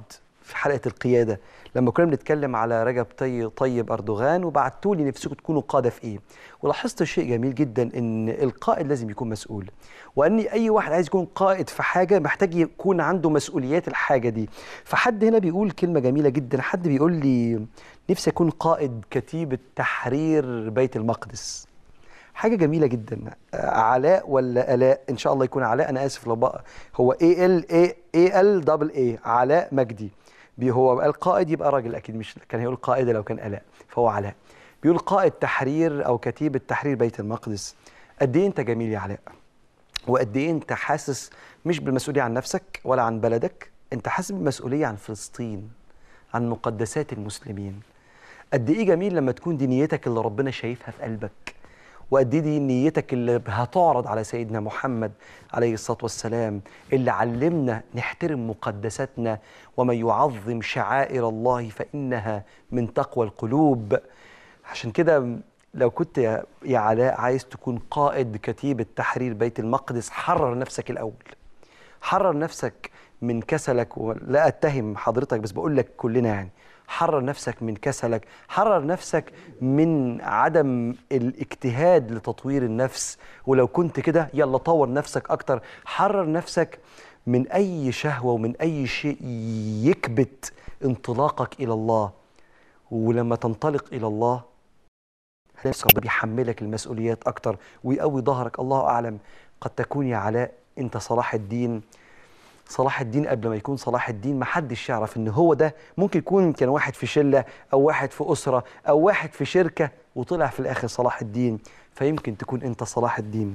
في حلقه القياده لما كنا بنتكلم على رجب طي- طيب اردوغان وبعتوا لي نفسكم تكونوا قاده في ايه ولاحظت شيء جميل جدا ان القائد لازم يكون مسؤول وان اي واحد عايز يكون قائد في حاجه محتاج يكون عنده مسؤوليات الحاجه دي فحد هنا بيقول كلمه جميله جدا حد بيقول لي نفسي اكون قائد كتيبه تحرير بيت المقدس حاجه جميله جدا آه، علاء ولا الاء ان شاء الله يكون علاء انا اسف لو بقى هو اي ال اي اي ال دبل اي علاء مجدي بي هو قال قائد يبقى راجل اكيد مش كان هيقول قائده لو كان الاء فهو علاء بيقول قائد تحرير او كتيبه تحرير بيت المقدس قد ايه انت جميل يا علاء وقد ايه انت حاسس مش بالمسؤوليه عن نفسك ولا عن بلدك انت حاسس بالمسؤوليه عن فلسطين عن مقدسات المسلمين قد ايه جميل لما تكون دي نيتك اللي ربنا شايفها في قلبك وقد ايه دي نيتك اللي هتعرض على سيدنا محمد عليه الصلاه والسلام اللي علمنا نحترم مقدساتنا ومن يعظم شعائر الله فانها من تقوى القلوب عشان كده لو كنت يا يا علاء عايز تكون قائد كتيبه تحرير بيت المقدس حرر نفسك الاول حرر نفسك من كسلك ولا اتهم حضرتك بس بقول لك كلنا يعني حرر نفسك من كسلك حرر نفسك من عدم الاجتهاد لتطوير النفس ولو كنت كده يلا طور نفسك اكتر حرر نفسك من اي شهوه ومن اي شيء يكبت انطلاقك الى الله ولما تنطلق الى الله هتلاقي ربنا بيحملك المسؤوليات اكتر ويقوي ظهرك الله اعلم قد تكون يا علاء انت صلاح الدين صلاح الدين قبل ما يكون صلاح الدين ما حدش يعرف ان هو ده ممكن يكون كان واحد في شله او واحد في اسره او واحد في شركه وطلع في الاخر صلاح الدين فيمكن تكون انت صلاح الدين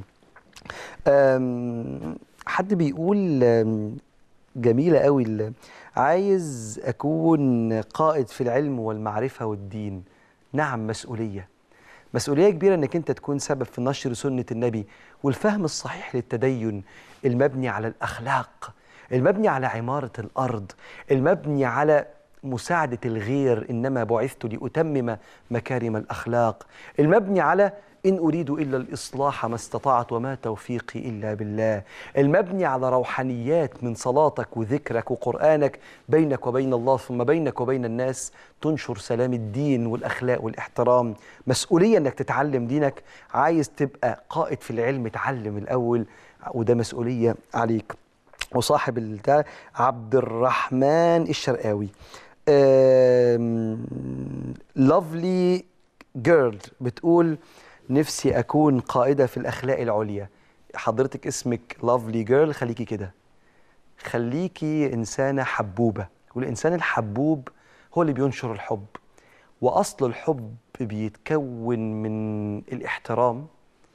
أم، حد بيقول أم، جميله قوي ال- عايز اكون قائد في العلم والمعرفه والدين نعم مسؤوليه مسؤولية كبيرة انك انت تكون سبب في نشر سنة النبي والفهم الصحيح للتدين المبني على الاخلاق المبني على عمارة الارض المبني على مساعدة الغير انما بعثت لاتمم مكارم الاخلاق المبني على إن أريد إلا الإصلاح ما استطعت وما توفيقي إلا بالله المبني على روحانيات من صلاتك وذكرك وقرآنك بينك وبين الله ثم بينك وبين الناس تنشر سلام الدين والأخلاق والاحترام مسؤولية أنك تتعلم دينك عايز تبقى قائد في العلم اتعلم الأول وده مسؤولية عليك وصاحب ده عبد الرحمن الشرقاوي لافلي جيرل بتقول نفسي اكون قائده في الاخلاق العليا حضرتك اسمك لافلي جيرل خليكي كده خليكي انسانه حبوبه والانسان الحبوب هو اللي بينشر الحب واصل الحب بيتكون من الاحترام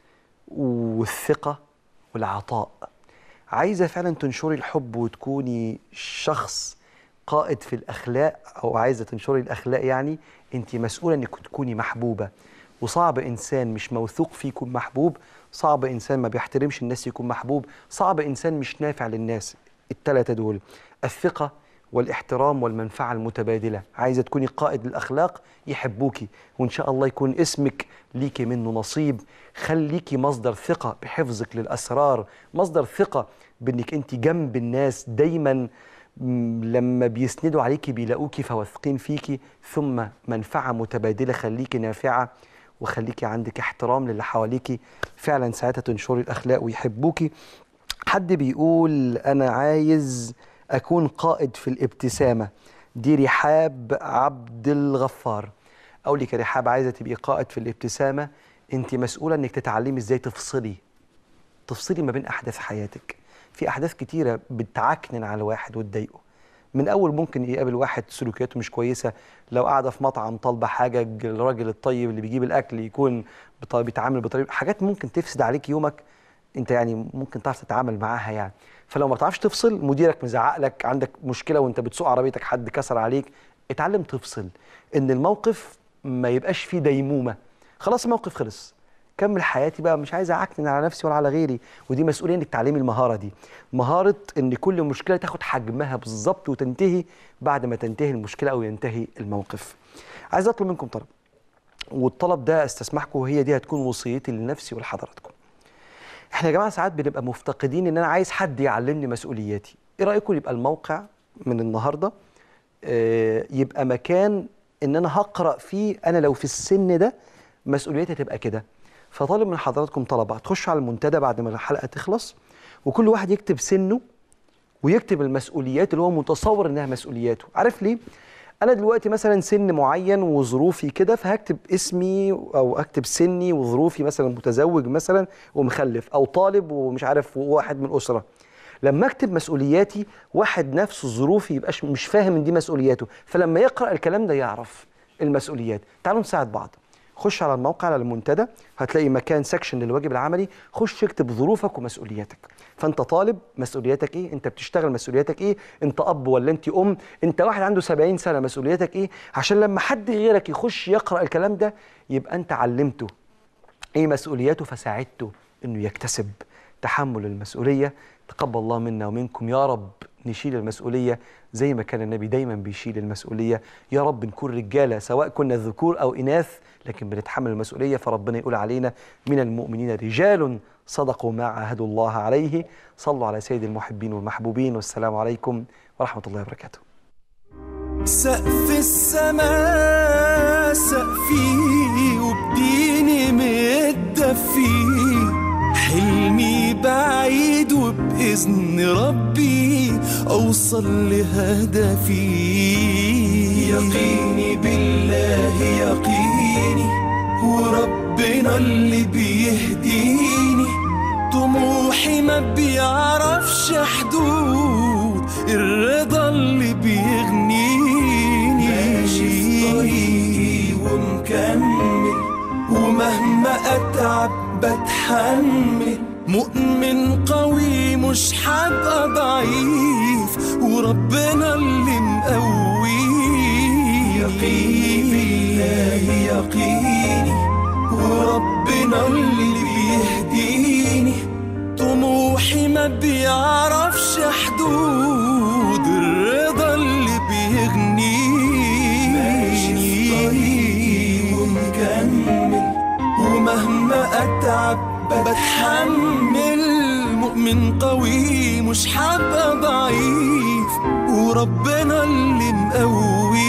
والثقه والعطاء عايزه فعلا تنشري الحب وتكوني شخص قائد في الاخلاق او عايزه تنشري الاخلاق يعني انت مسؤوله انك تكوني محبوبه وصعب انسان مش موثوق فيه يكون محبوب صعب انسان ما بيحترمش الناس يكون محبوب صعب انسان مش نافع للناس الثلاثه دول الثقه والاحترام والمنفعه المتبادله عايزه تكوني قائد للاخلاق يحبوكي وان شاء الله يكون اسمك ليكي منه نصيب خليكي مصدر ثقه بحفظك للاسرار مصدر ثقه بانك انت جنب الناس دايما لما بيسندوا عليكي بيلاقوكي فواثقين فيكي ثم منفعه متبادله خليكي نافعه وخليكي عندك احترام للي حواليكي فعلا ساعتها تنشري الاخلاق ويحبوكي حد بيقول انا عايز اكون قائد في الابتسامه دي رحاب عبد الغفار اقول لك يا رحاب عايزه تبقي قائد في الابتسامه انت مسؤوله انك تتعلمي ازاي تفصلي تفصلي ما بين احداث حياتك في احداث كتيره بتعكنن على الواحد وتضايقه من اول ممكن يقابل واحد سلوكياته مش كويسه لو قاعده في مطعم طالبه حاجه الراجل الطيب اللي بيجيب الاكل يكون بيتعامل بطريقه حاجات ممكن تفسد عليك يومك انت يعني ممكن تعرف تتعامل معاها يعني فلو ما تعرفش تفصل مديرك مزعق لك عندك مشكله وانت بتسوق عربيتك حد كسر عليك اتعلم تفصل ان الموقف ما يبقاش فيه ديمومه خلاص الموقف خلص كمل حياتي بقى مش عايز اعكنن على نفسي ولا على غيري ودي مسؤوليه انك تعلمي المهاره دي مهاره ان كل مشكله تاخد حجمها بالظبط وتنتهي بعد ما تنتهي المشكله او ينتهي الموقف عايز اطلب منكم طلب والطلب ده استسمحكم وهي دي هتكون وصيتي لنفسي ولحضراتكم احنا يا جماعه ساعات بنبقى مفتقدين ان انا عايز حد يعلمني مسؤولياتي ايه رايكم يبقى الموقع من النهارده آه، يبقى مكان ان انا هقرا فيه انا لو في السن ده مسؤوليتي تبقى كده فطالب من حضراتكم طلبه تخش على المنتدى بعد ما الحلقه تخلص وكل واحد يكتب سنه ويكتب المسؤوليات اللي هو متصور انها مسؤولياته عارف ليه انا دلوقتي مثلا سن معين وظروفي كده فهكتب اسمي او اكتب سني وظروفي مثلا متزوج مثلا ومخلف او طالب ومش عارف واحد من اسره لما اكتب مسؤولياتي واحد نفسه ظروفي يبقاش مش فاهم ان دي مسؤولياته فلما يقرا الكلام ده يعرف المسؤوليات تعالوا نساعد بعض خش على الموقع على المنتدى هتلاقي مكان سكشن للواجب العملي خش اكتب ظروفك ومسؤولياتك فانت طالب مسؤولياتك ايه انت بتشتغل مسؤولياتك ايه انت اب ولا انت ام انت واحد عنده 70 سنه مسؤولياتك ايه عشان لما حد غيرك يخش يقرا الكلام ده يبقى انت علمته ايه مسؤولياته فساعدته انه يكتسب تحمل المسؤوليه تقبل الله منا ومنكم يا رب نشيل المسؤوليه زي ما كان النبي دايما بيشيل المسؤوليه يا رب نكون رجاله سواء كنا ذكور او اناث لكن بنتحمل المسؤوليه فربنا يقول علينا من المؤمنين رجال صدقوا ما عاهدوا الله عليه صلوا على سيد المحبين والمحبوبين والسلام عليكم ورحمه الله وبركاته سقف السماء سقفي وبديني متدفي حلمي بعيد وبإذن ربي أوصل لهدفي يقيني بالله يقيني وربنا اللي بيهديني طموحي ما بيعرفش حدود الرضا اللي بيغنيني ماشي في طريقي ومكمل ومهما اتعب بتحمل مؤمن قوي مش هبقى ضعيف وربنا اللي مقويني يقيني بالله يقيني وربنا اللي بيهديني طموحي ما بيعرفش حدود الرضا اللي بيغنيني ماشي في طريقي ومكمل ومهما اتعب بتحمل مؤمن قوي مش هبقى ضعيف وربنا اللي مقوي